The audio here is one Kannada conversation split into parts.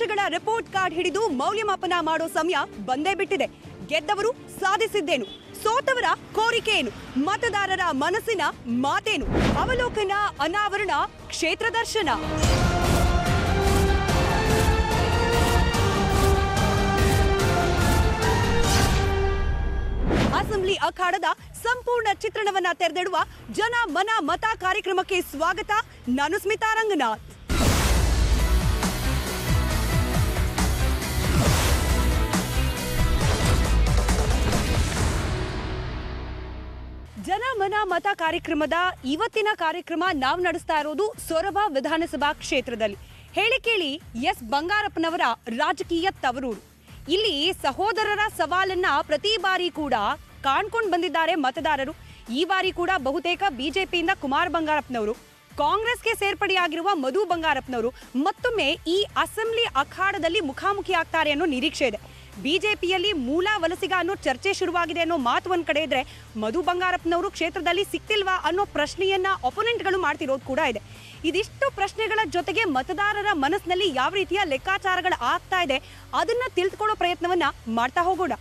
ಪಕ್ಷಗಳ ರಿಪೋರ್ಟ್ ಕಾರ್ಡ್ ಹಿಡಿದು ಮೌಲ್ಯಮಾಪನ ಮಾಡೋ ಸಮಯ ಬಂದೇ ಬಿಟ್ಟಿದೆ ಗೆದ್ದವರು ಸಾಧಿಸಿದ್ದೇನು ಸೋತವರ ಕೋರಿಕೆ ಏನು ಮತದಾರರ ಮನಸ್ಸಿನ ಮಾತೇನು ಅವಲೋಕನ ಅನಾವರಣ ಕ್ಷೇತ್ರ ದರ್ಶನ ಅಸೆಂಬ್ಲಿ ಅಖಾಡದ ಸಂಪೂರ್ಣ ಚಿತ್ರಣವನ್ನ ತೆರೆದಿಡುವ ಜನ ಮನ ಮತ ಕಾರ್ಯಕ್ರಮಕ್ಕೆ ಸ್ವಾಗತ ನಾನು ಸ್ಮಿತಾ ರಂಗನಾಥ್ ಜನ ಮನ ಮತ ಕಾರ್ಯಕ್ರಮದ ಇವತ್ತಿನ ಕಾರ್ಯಕ್ರಮ ನಾವು ನಡೆಸ್ತಾ ಇರೋದು ಸೊರಬ ವಿಧಾನಸಭಾ ಕ್ಷೇತ್ರದಲ್ಲಿ ಹೇಳಿ ಕೇಳಿ ಎಸ್ ಬಂಗಾರಪ್ಪನವರ ರಾಜಕೀಯ ತವರೂರು ಇಲ್ಲಿ ಸಹೋದರರ ಸವಾಲನ್ನ ಪ್ರತಿ ಬಾರಿ ಕೂಡ ಕಾಣ್ಕೊಂಡು ಬಂದಿದ್ದಾರೆ ಮತದಾರರು ಈ ಬಾರಿ ಕೂಡ ಬಹುತೇಕ ಬಿಜೆಪಿಯಿಂದ ಕುಮಾರ್ ಬಂಗಾರಪ್ಪನವರು ಕಾಂಗ್ರೆಸ್ಗೆ ಸೇರ್ಪಡೆಯಾಗಿರುವ ಮಧು ಬಂಗಾರಪ್ಪನವರು ಮತ್ತೊಮ್ಮೆ ಈ ಅಸೆಂಬ್ಲಿ ಅಖಾಡದಲ್ಲಿ ಮುಖಾಮುಖಿ ಆಗ್ತಾರೆ ಅನ್ನೋ ನಿರೀಕ್ಷೆ ಇದೆ ಬಿಜೆಪಿಯಲ್ಲಿ ಮೂಲ ವಲಸಿಗ ಅನ್ನೋ ಚರ್ಚೆ ಶುರುವಾಗಿದೆ ಅನ್ನೋ ಮಾತು ಒಂದ್ ಕಡೆ ಇದ್ರೆ ಮಧು ಬಂಗಾರಪ್ಪನವರು ಕ್ಷೇತ್ರದಲ್ಲಿ ಸಿಕ್ತಿಲ್ವಾ ಅನ್ನೋ ಪ್ರಶ್ನೆಯನ್ನ ಒಪೋನೆಂಟ್ಗಳು ಮಾಡ್ತಿರೋದು ಕೂಡ ಇದೆ ಇದಿಷ್ಟು ಪ್ರಶ್ನೆಗಳ ಜೊತೆಗೆ ಮತದಾರರ ಮನಸ್ಸಿನಲ್ಲಿ ಯಾವ ರೀತಿಯ ಲೆಕ್ಕಾಚಾರಗಳು ಆಗ್ತಾ ಇದೆ ಅದನ್ನ ತಿಳಿದುಕೊಳ್ಳೋ ಪ್ರಯತ್ನವನ್ನ ಮಾಡ್ತಾ ಹೋಗೋಣ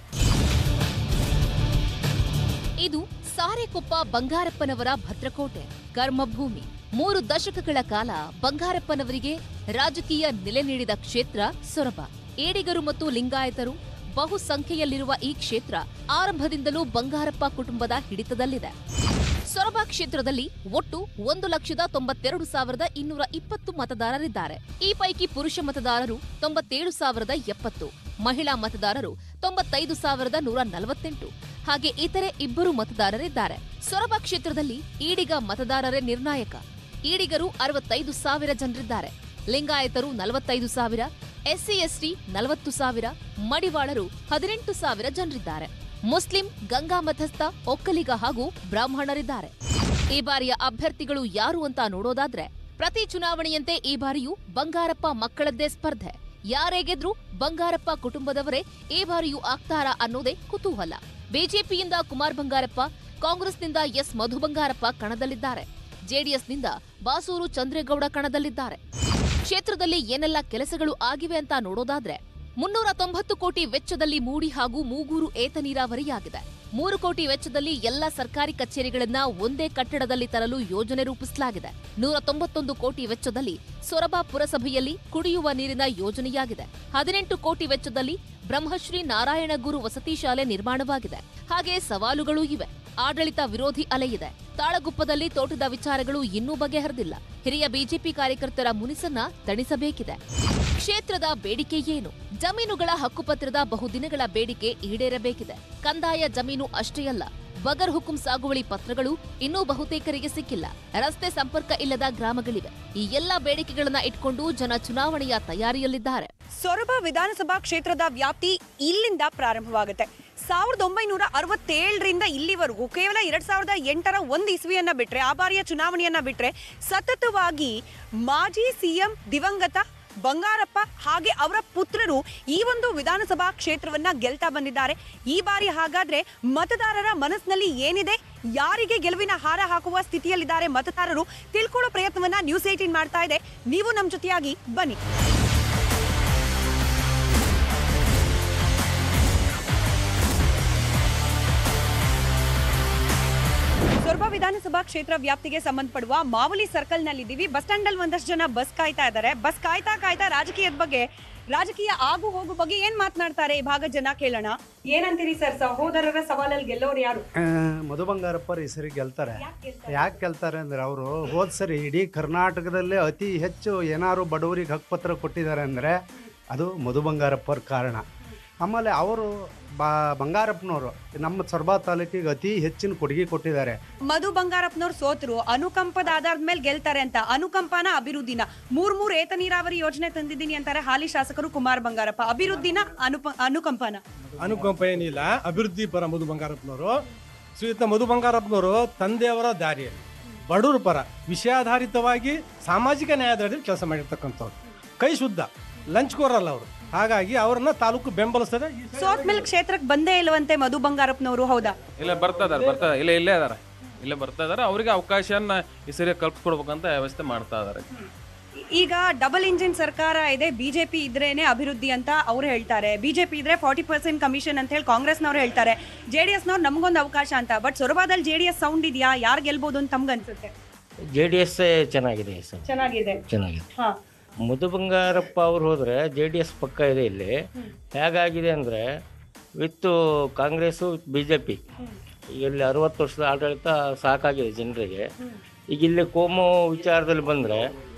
ಇದು ಸಾರೆಕೊಪ್ಪ ಬಂಗಾರಪ್ಪನವರ ಭದ್ರಕೋಟೆ ಕರ್ಮಭೂಮಿ ಮೂರು ದಶಕಗಳ ಕಾಲ ಬಂಗಾರಪ್ಪನವರಿಗೆ ರಾಜಕೀಯ ನೆಲೆ ನೀಡಿದ ಕ್ಷೇತ್ರ ಸೊರಬ ಏಡಿಗರು ಮತ್ತು ಲಿಂಗಾಯತರು ಬಹುಸಂಖ್ಯೆಯಲ್ಲಿರುವ ಈ ಕ್ಷೇತ್ರ ಆರಂಭದಿಂದಲೂ ಬಂಗಾರಪ್ಪ ಕುಟುಂಬದ ಹಿಡಿತದಲ್ಲಿದೆ ಸೊರಬ ಕ್ಷೇತ್ರದಲ್ಲಿ ಒಟ್ಟು ಒಂದು ಲಕ್ಷದ ತೊಂಬತ್ತೆರಡು ಸಾವಿರದ ಇನ್ನೂರ ಇಪ್ಪತ್ತು ಮತದಾರರಿದ್ದಾರೆ ಈ ಪೈಕಿ ಪುರುಷ ಮತದಾರರು ತೊಂಬತ್ತೇಳು ಸಾವಿರದ ಎಪ್ಪತ್ತು ಮಹಿಳಾ ಮತದಾರರು ತೊಂಬತ್ತೈದು ಸಾವಿರದ ನೂರ ನಲವತ್ತೆಂಟು ಹಾಗೆ ಇತರೆ ಇಬ್ಬರು ಮತದಾರರಿದ್ದಾರೆ ಸೊರಬ ಕ್ಷೇತ್ರದಲ್ಲಿ ಈಡಿಗ ಮತದಾರರೇ ನಿರ್ಣಾಯಕ ಈಡಿಗರು ಅರವತ್ತೈದು ಸಾವಿರ ಜನರಿದ್ದಾರೆ ಲಿಂಗಾಯತರು ನಲವತ್ತೈದು ಸಾವಿರ ಎಸ್ಸಿ ಎಸ್ಟಿ ನಲವತ್ತು ಸಾವಿರ ಮಡಿವಾಳರು ಹದಿನೆಂಟು ಸಾವಿರ ಜನರಿದ್ದಾರೆ ಮುಸ್ಲಿಂ ಗಂಗಾ ಮತಸ್ಥ ಒಕ್ಕಲಿಗ ಹಾಗೂ ಬ್ರಾಹ್ಮಣರಿದ್ದಾರೆ ಈ ಬಾರಿಯ ಅಭ್ಯರ್ಥಿಗಳು ಯಾರು ಅಂತ ನೋಡೋದಾದ್ರೆ ಪ್ರತಿ ಚುನಾವಣೆಯಂತೆ ಈ ಬಾರಿಯೂ ಬಂಗಾರಪ್ಪ ಮಕ್ಕಳದ್ದೇ ಸ್ಪರ್ಧೆ ಯಾರೇ ಗೆದ್ರೂ ಬಂಗಾರಪ್ಪ ಕುಟುಂಬದವರೇ ಈ ಬಾರಿಯೂ ಆಗ್ತಾರಾ ಅನ್ನೋದೇ ಕುತೂಹಲ ಬಿಜೆಪಿಯಿಂದ ಕುಮಾರ್ ಬಂಗಾರಪ್ಪ ಕಾಂಗ್ರೆಸ್ನಿಂದ ಎಸ್ ಮಧು ಬಂಗಾರಪ್ಪ ಕಣದಲ್ಲಿದ್ದಾರೆ ಜೆಡಿಎಸ್ನಿಂದ ಬಾಸೂರು ಚಂದ್ರೇಗೌಡ ಕಣದಲ್ಲಿದ್ದಾರೆ ಕ್ಷೇತ್ರದಲ್ಲಿ ಏನೆಲ್ಲ ಕೆಲಸಗಳು ಆಗಿವೆ ಅಂತ ನೋಡೋದಾದ್ರೆ ಮುನ್ನೂರ ತೊಂಬತ್ತು ಕೋಟಿ ವೆಚ್ಚದಲ್ಲಿ ಮೂಡಿ ಹಾಗೂ ಮೂಗೂರು ಏತ ನೀರಾವರಿಯಾಗಿದೆ ಮೂರು ಕೋಟಿ ವೆಚ್ಚದಲ್ಲಿ ಎಲ್ಲ ಸರ್ಕಾರಿ ಕಚೇರಿಗಳನ್ನ ಒಂದೇ ಕಟ್ಟಡದಲ್ಲಿ ತರಲು ಯೋಜನೆ ರೂಪಿಸಲಾಗಿದೆ ನೂರ ತೊಂಬತ್ತೊಂದು ಕೋಟಿ ವೆಚ್ಚದಲ್ಲಿ ಸೊರಬ ಪುರಸಭೆಯಲ್ಲಿ ಕುಡಿಯುವ ನೀರಿನ ಯೋಜನೆಯಾಗಿದೆ ಹದಿನೆಂಟು ಕೋಟಿ ವೆಚ್ಚದಲ್ಲಿ ಬ್ರಹ್ಮಶ್ರೀ ನಾರಾಯಣ ಗುರು ವಸತಿ ಶಾಲೆ ನಿರ್ಮಾಣವಾಗಿದೆ ಹಾಗೆ ಸವಾಲುಗಳೂ ಇವೆ ಆಡಳಿತ ವಿರೋಧಿ ಅಲೆ ಇದೆ ತಾಳಗುಪ್ಪದಲ್ಲಿ ತೋಟದ ವಿಚಾರಗಳು ಇನ್ನೂ ಬಗೆಹರಿದಿಲ್ಲ ಹಿರಿಯ ಬಿಜೆಪಿ ಕಾರ್ಯಕರ್ತರ ಮುನಿಸನ್ನ ತಣಿಸಬೇಕಿದೆ ಕ್ಷೇತ್ರದ ಬೇಡಿಕೆ ಏನು ಜಮೀನುಗಳ ಹಕ್ಕುಪತ್ರದ ಬಹುದಿನಗಳ ಬೇಡಿಕೆ ಈಡೇರಬೇಕಿದೆ ಕಂದಾಯ ಜಮೀನು ಅಷ್ಟೇ ಅಲ್ಲ ಬಗರ್ ಹುಕುಂ ಸಾಗುವಳಿ ಪತ್ರಗಳು ಇನ್ನೂ ಬಹುತೇಕರಿಗೆ ಸಿಕ್ಕಿಲ್ಲ ರಸ್ತೆ ಸಂಪರ್ಕ ಇಲ್ಲದ ಗ್ರಾಮಗಳಿವೆ ಈ ಎಲ್ಲಾ ಬೇಡಿಕೆಗಳನ್ನ ಇಟ್ಕೊಂಡು ಜನ ಚುನಾವಣೆಯ ತಯಾರಿಯಲ್ಲಿದ್ದಾರೆ ಸೊರಬ ವಿಧಾನಸಭಾ ಕ್ಷೇತ್ರದ ವ್ಯಾಪ್ತಿ ಇಲ್ಲಿಂದ ಪ್ರಾರಂಭವಾಗುತ್ತೆ ಸಾವಿರದ ಒಂಬೈನೂರ ಅರವತ್ತೇಳರಿಂದ ಇಲ್ಲಿವರೆಗೂ ಕೇವಲ ಎರಡ್ ಸಾವಿರದ ಎಂಟರ ಒಂದು ಇಸ್ವಿಯನ್ನ ಬಿಟ್ರೆ ಆ ಬಾರಿಯ ಚುನಾವಣೆಯನ್ನ ಬಿಟ್ರೆ ಸತತವಾಗಿ ಮಾಜಿ ಸಿಎಂ ದಿವಂಗತ ಬಂಗಾರಪ್ಪ ಹಾಗೆ ಅವರ ಪುತ್ರರು ಈ ಒಂದು ವಿಧಾನಸಭಾ ಕ್ಷೇತ್ರವನ್ನ ಗೆಲ್ತಾ ಬಂದಿದ್ದಾರೆ ಈ ಬಾರಿ ಹಾಗಾದ್ರೆ ಮತದಾರರ ಮನಸ್ಸಿನಲ್ಲಿ ಏನಿದೆ ಯಾರಿಗೆ ಗೆಲುವಿನ ಹಾರ ಹಾಕುವ ಸ್ಥಿತಿಯಲ್ಲಿದ್ದಾರೆ ಮತದಾರರು ತಿಳ್ಕೊಳ್ಳೋ ಪ್ರಯತ್ನವನ್ನ ನ್ಯೂಸ್ ಏಟೀನ್ ಮಾಡ್ತಾ ಇದೆ ನೀವು ನಮ್ಮ ಜೊತೆಯಾಗಿ ಬನ್ನಿ ಸೊರಬ ವಿಧಾನಸಭಾ ಕ್ಷೇತ್ರ ವ್ಯಾಪ್ತಿಗೆ ಸಂಬಂಧಪಡುವ ಮಾವಲಿ ಸರ್ಕಲ್ ನಲ್ಲಿದ್ದೀವಿ ಬಸ್ ಸ್ಟ್ಯಾಂಡ್ ಅಲ್ಲಿ ಒಂದಷ್ಟು ಜನ ಬಸ್ ಕಾಯ್ತಾ ಇದ್ದಾರೆ ಬಸ್ ಕಾಯ್ತಾ ಕಾಯ್ತಾ ರಾಜಕೀಯದ ಬಗ್ಗೆ ರಾಜಕೀಯ ಆಗು ಹೋಗು ಬಗ್ಗೆ ಏನ್ ಮಾತನಾಡ್ತಾರೆ ಈ ಭಾಗ ಜನ ಕೇಳೋಣ ಏನಂತೀರಿ ಸರ್ ಸಹೋದರರ ಸವಾಲಲ್ಲಿ ಗೆಲ್ಲೋರು ಯಾರು ಆ, ಮಧು ಬಂಗಾರಪ್ಪರು ಈ ಸರಿ ಗೆಲ್ತಾರೆ ಯಾಕೆ ಗೆಲ್ತಾರೆ ಅಂದ್ರೆ ಅವರು ಹೋದ ಸರಿ ಇಡೀ ಕರ್ನಾಟಕದಲ್ಲೇ ಅತಿ ಹೆಚ್ಚು ಏನಾದ್ರು ಬಡವರಿಗೆ ಹಕ್ಕುಪತ್ರ ಕೊಟ್ಟಿದ್ದಾರೆ ಅಂದರೆ ಅದು ಮಧು ಬಂಗಾರಪ್ಪರ ಕಾರಣ ಆಮೇಲೆ ಅವರು ಬಾ ಬಂಗಾರಪ್ಪನವರು ನಮ್ಮ ಸೊರಬಾ ತಾಲೂಕಿಗೆ ಅತಿ ಹೆಚ್ಚಿನ ಕೊಡುಗೆ ಕೊಟ್ಟಿದ್ದಾರೆ ಮಧು ಬಂಗಾರಪ್ಪನವ್ರು ಸೋತರು ಅನುಕಂಪದ ಆಧಾರದ ಮೇಲೆ ಗೆಲ್ತಾರೆ ಅಂತ ಅನುಕಂಪನ ಅಭಿವೃದ್ಧಿನ ಮೂರ್ ಮೂರ್ ಏತ ನೀರಾವರಿ ಯೋಜನೆ ತಂದಿದ್ದೀನಿ ಅಂತಾರೆ ಹಾಲಿ ಶಾಸಕರು ಕುಮಾರ್ ಬಂಗಾರಪ್ಪ ಅಭಿವೃದ್ಧಿನ ಅನುಪ ಅನುಕಂಪನ ಅನುಕಂಪ ಏನಿಲ್ಲ ಅಭಿವೃದ್ಧಿ ಪರ ಮಧು ಬಂಗಾರಪ್ಪನವರು ಶ್ರೀಯುತ ಮಧು ಬಂಗಾರಪ್ಪನವರು ತಂದೆಯವರ ದಾರಿಯಲ್ಲಿ ಬಡವರ ಪರ ವಿಷಯಾಧಾರಿತವಾಗಿ ಸಾಮಾಜಿಕ ನ್ಯಾಯದಲ್ಲಿ ಕೆಲಸ ಮಾಡಿರ್ತಕ್ಕಂಥವ್ರು ಕೈ ಶುದ್ಧ ಲಂಚ್ ಕೋರಲ್ಲ ಅವರು ಹಾಗಾಗಿ ಅವರನ್ನ ತಾಲೂಕು ಬೆಂಬಲಿಸ್ತದೆ ಈ ಸರಿ ಸೋತ್ ಮೇಲೆ ಕ್ಷೇತ್ರಕ್ಕೆ ಬಂದೇ ಇಲ್ವಂತೆ ಮಧು ಬಂಗಾರಪ್ಪನವರು ಹೌದಾ ಇಲ್ಲ ಬರ್ತಾ ಇದಾರೆ ಬರ್ತಾ ಇಲ್ಲೇ ಇಲ್ಲೇ ಇದಾರೆ ಇಲ್ಲೇ ಬರ್ತಾ ಇದಾರೆ ಅವರಿಗೆ ಅವಕಾಶನ ಈ ಸರಿ ಕಲ್ಪಿಸ್ಕೊಡ್ಬೇಕಂತ ವ್ಯವಸ್ಥೆ ಮಾಡ್ತಾ ಇದಾರೆ ಈಗ ಡಬಲ್ ಇಂಜಿನ್ ಸರ್ಕಾರ ಇದೆ ಬಿಜೆಪಿ ಇದ್ರೇನೆ ಅಭಿವೃದ್ಧಿ ಅಂತ ಅವ್ರು ಹೇಳ್ತಾರೆ ಬಿಜೆಪಿ ಇದ್ರೆ ಫಾರ್ಟಿ ಪರ್ಸೆಂಟ್ ಕಮಿಷನ್ ಅಂತ ಹೇಳಿ ಕಾಂಗ್ರೆಸ್ನವ್ರು ಹೇಳ್ತಾರೆ ಜೆ ಡಿ ಎಸ್ನವ್ರು ನಮಗೊಂದು ಅವಕಾಶ ಅಂತ ಬಟ್ ಸೊರಬಾದಲ್ಲಿ ಜೆ ಡಿ ಎಸ್ ಸೌಂಡ್ ಇದೆಯಾ ಯಾರು ಗೆಲ್ಬೋದು ಅಂತ ತಮ್ಗನ್ಸುತ್ತೆ ಜೆ ಡಿ ಎಸ್ ಚೆನ್ನಾಗಿದೆ ಈ ಸಲ ಚೆನ್ನಾಗಿದೆ ಚೆನ್ನಾಗಿದೆ ಹಾ ಮಧು ಬಂಗಾರಪ್ಪ ಅವ್ರು ಹೋದರೆ ಜೆ ಡಿ ಎಸ್ ಪಕ್ಕ ಇದೆ ಇಲ್ಲಿ ಹೇಗಾಗಿದೆ ಅಂದರೆ ವಿತ್ತು ಕಾಂಗ್ರೆಸ್ಸು ಬಿ ಜೆ ಪಿ ಇಲ್ಲಿ ಅರವತ್ತು ವರ್ಷದ ಆಡಳಿತ ಸಾಕಾಗಿದೆ ಜನರಿಗೆ ಈಗ ಇಲ್ಲಿ ಕೋಮು ವಿಚಾರದಲ್ಲಿ ಬಂದರೆ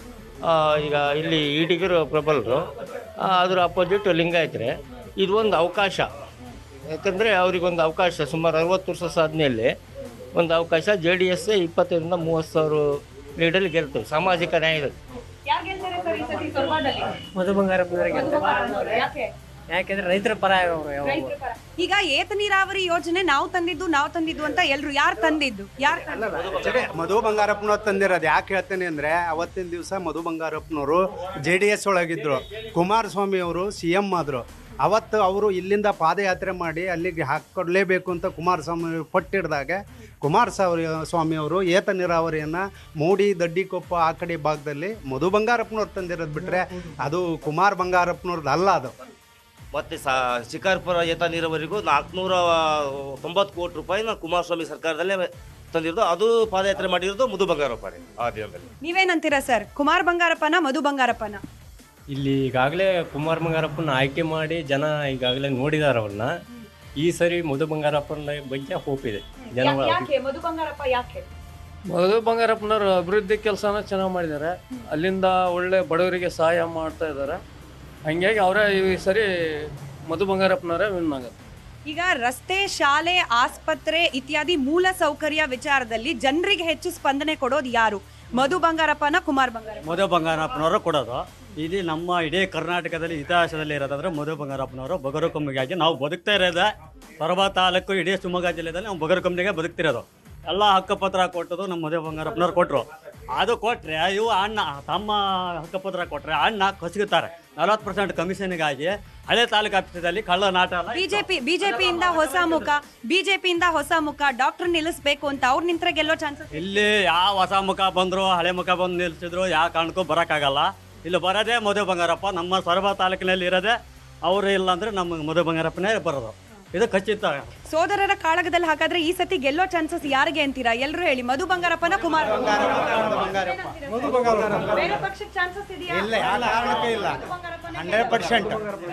ಈಗ ಇಲ್ಲಿ ಈಡಿಗರು ಪ್ರಬಲರು ಆ, ಅದ್ರ ಅಪೋಸಿಟ್ ಲಿಂಗಾಯತರೆ ಇದು ಒಂದು ಅವಕಾಶ ಯಾಕಂದರೆ ಅವರಿಗೊಂದು ಅವಕಾಶ ಸುಮಾರು ಅರವತ್ತು ವರ್ಷ ಸಾಧನೆಯಲ್ಲಿ ಒಂದು ಅವಕಾಶ ಜೆ ಡಿ ಎಸ್ ಇಪ್ಪತ್ತರಿಂದ ಮೂವತ್ತು ಸಾವಿರ ಲೀಡಲ್ಲಿ ಗೆಲ್ತವೆ ಸಾಮಾಜಿಕ ನ್ಯಾಯದಲ್ಲಿ ಯಾರು ಗೆಲ್ತಾರೆ ಸರ್ ಈ ಸತಿ ಸೊರಬಾದಲ್ಲಿ ಮಧು ಬಂಗಾರಪ್ಪನವರಿಗೆ ಯಾಕೆ ಯಾಕೆಂದ್ರೆ ರೈತರ ಪರ ಅವರು ಯಾವಾಗ ರೈತರ ಪರ. ಈಗ ಏತ ನೀರಾವರಿ ಯೋಜನೆ ನಾವು ತಂದಿದ್ದು ನಾವು ತಂದಿದ್ದು ಅಂತ ಎಲ್ರು ಯಾರು ತಂದಿದ್ದು ಯಾರು ಸರಿ, ಮಧು ಬಂಗಾರಪ್ಪನವ್ರು ತಂದಿರೋದು ಯಾಕೆ ಹೇಳ್ತೇನೆ ಅಂದರೆ ಅವತ್ತಿನ ದಿವಸ ಮಧು ಬಂಗಾರಪ್ಪನವರು ಜೆ ಡಿ ಎಸ್ ಒಳಗಿದ್ರು ಕುಮಾರಸ್ವಾಮಿ ಅವರು ಸಿ ಎಮ್ ಆದರು ಅವತ್ತು ಅವರು ಇಲ್ಲಿಂದ ಪಾದಯಾತ್ರೆ ಮಾಡಿ ಅಲ್ಲಿಗೆ ಹಾಕ್ಕೊಡ್ಲೇಬೇಕು ಅಂತ ಕುಮಾರಸ್ವಾಮಿ ಪಟ್ಟಿಡ್ದಾಗ ಕುಮಾರಸ್ವಾಮಿ ಸ್ವಾಮಿಯವರು ಏತ ನೀರಾವರಿಯನ್ನು ಮೂಡಿ ದಡ್ಡಿಕೊಪ್ಪ ಆ ಕಡೆ ಭಾಗದಲ್ಲಿ ಮಧು ಬಂಗಾರಪ್ಪನವ್ರು ತಂದಿರೋದು ಬಿಟ್ಟರೆ ಅದು ಕುಮಾರ್ ಬಂಗಾರಪ್ಪನವ್ರದ್ದು ಅಲ್ಲ ಅದು ಮತ್ತು ಸಾ ಶಿಕಾರ್ಪುರ ಏತ ನೀರಾವರಿಗೂ ನಾಲ್ಕುನೂರ ತೊಂಬತ್ತು ಕೋಟಿ ರೂಪಾಯಿನ ಕುಮಾರಸ್ವಾಮಿ ಸರ್ಕಾರದಲ್ಲೇ ತಂದಿರೋದು ಅದು ಪಾದಯಾತ್ರೆ ಮಾಡಿರೋದು ಮುದು ಬಂಗಾರಪ್ಪನೇ ಆ ದಿನದಲ್ಲಿ ನೀವೇನಂತೀರಾ ಸರ್ ಕುಮಾರ್ ಬಂಗಾರಪ್ಪನ ಮಧು ಬಂಗಾರಪ್ಪನ ಇಲ್ಲಿ ಈಗಾಗಲೇ ಕುಮಾರ್ ಬಂಗಾರಪ್ಪನ ಆಯ್ಕೆ ಮಾಡಿ ಜನ ಈಗಾಗಲೇ ನೋಡಿದಾರೆ ಅವ್ರನ್ನ ಈ ಸರಿ ಮಧು ಬಂಗಾರಪ್ಪನ ಬಗ್ಗೆ ಹೋಪ್ ಇದೆ ಜನ ಯಾಕೆ ಮಧು ಬಂಗಾರಪ್ಪ ಯಾಕೆ ಮಧು ಬಂಗಾರಪ್ಪನವರು ಅಭಿವೃದ್ಧಿ ಕೆಲಸನ ಚೆನ್ನಾಗಿ ಮಾಡಿದ್ದಾರೆ ಅಲ್ಲಿಂದ ಒಳ್ಳೆ ಬಡವರಿಗೆ ಸಹಾಯ ಮಾಡ್ತಾ ಇದ್ದಾರೆ ಹಂಗಾಗಿ ಅವರೇ ಈ ಸರಿ ಮಧು ಬಂಗಾರಪ್ಪನವರೇ ವಿನ್ ಆಗುತ್ತೆ ಈಗ ರಸ್ತೆ ಶಾಲೆ ಆಸ್ಪತ್ರೆ ಇತ್ಯಾದಿ ಮೂಲ ಸೌಕರ್ಯ ವಿಚಾರದಲ್ಲಿ ಜನರಿಗೆ ಹೆಚ್ಚು ಸ್ಪಂದನೆ ಕೊಡೋದು ಯಾರು ಮಧು ಬಂಗಾರಪ್ಪನ ಕುಮಾರ್ ಬಂಗಾರಪ್ಪ ಮಧು ಬಂಗಾರಪ್ಪನವರು ಕೊಡೋದು ಇಲ್ಲಿ ನಮ್ಮ ಇಡೀ ಕರ್ನಾಟಕದಲ್ಲಿ ಇತಿಹಾಸದಲ್ಲಿ ಇರೋದಾದ್ರೆ ಮಧು ಬಂಗಾರಪ್ಪನವರು ಬಗರು ಕಮ್ಮಿಗಾಗಿ ನಾವು ಬದುಕ್ತಾ ಇರೋದೇ ಸೊರಬ ತಾಲೂಕು ಇಡೀ ಶಿವಮೊಗ್ಗ ಜಿಲ್ಲೆಯಲ್ಲಿ ನಾವು ಬಗರು ಕಮ್ಮಿಗೆ ಬದುಕ್ತಿರೋದು ಎಲ್ಲ ಹಕ್ಕುಪತ್ರ ಕೊಟ್ಟದು ನಮ್ಮ ಮಧು ಬಂಗಾರಪ್ಪನವ್ರು ಕೊಟ್ಟರು ಅದು ಕೊಟ್ಟರೆ ಇವು ಅಣ್ಣ ತಮ್ಮ ಹಕ್ಕುಪತ್ರ ಕೊಟ್ಟರೆ ಅಣ್ಣ ಕಸಗುತ್ತಾರೆ ನಲವತ್ತು ಪರ್ಸೆಂಟ್ ಕಮಿಷನ್ಗಾಗಿ ಹಳೆ ತಾಲೂಕು ಆಫೀಸಲ್ಲಿ ಕಳ್ಳ ನಾಟ ಎಲ್ಲ ಬಿಜೆಪಿ ಬಿಜೆಪಿಯಿಂದ ಹೊಸ ಮುಖ ಬಿಜೆಪಿಯಿಂದ ಹೊಸ ಮುಖ ಡಾಕ್ಟರ್ ನಿಲ್ಲಿಸ್ಬೇಕು ಅಂತ ಅವ್ರು ನಿಂತ್ರೆ ಗೆಲ್ಲೋ ಚಾನ್ಸಸ್ ಇಲ್ಲಿ ಯಾವ ಹೊಸ ಮುಖ ಬಂದ್ರು ಹಳೆ ಮುಖ ಬಂದು ನಿಲ್ಸಿದ್ರು ಯಾವ ಕಾರಣಕ್ಕೂ ಬರೋಕ್ಕಾಗಲ್ಲ ಇಲ್ಲಿ ಬರೋದೇ ಮಧು ಬಂಗಾರಪ್ಪ ನಮ್ಮ ಸೊರಬ ತಾಲೂಕಿನಲ್ಲಿ ಇರೋದೇ ಅವರು ಇಲ್ಲ ಅಂದ್ರೆ ನಮ್ಮ ಮಧು ಬಂಗಾರಪ್ಪನೇ ಬರೋದು ಇದು ಖಚಿತ ಸೋದರರ ಕಾಳಗದಲ್ಲಿ ಹಾಗಾದ್ರೆ ಈ ಸತಿ ಗೆಲ್ಲೋ ಚಾನ್ಸಸ್ ಯಾರಿಗೆ ಅಂತೀರಾ ಎಲ್ಲರೂ ಹೇಳಿ ಮಧು ಬಂಗಾರಪ್ಪನ ಕುಮಾರ್ ಬೇರೆ ಪಕ್ಷಕ್ಕೆ ಚಾನ್ಸಸ್ ಇದೆಯಾ ಇಲ್ಲ ಯಾವ ಕಾರಣಕ್ಕೂ ಇಲ್ಲ ಹಂಡ್ರೆಡ್ ಪರ್ಸೆಂಟ್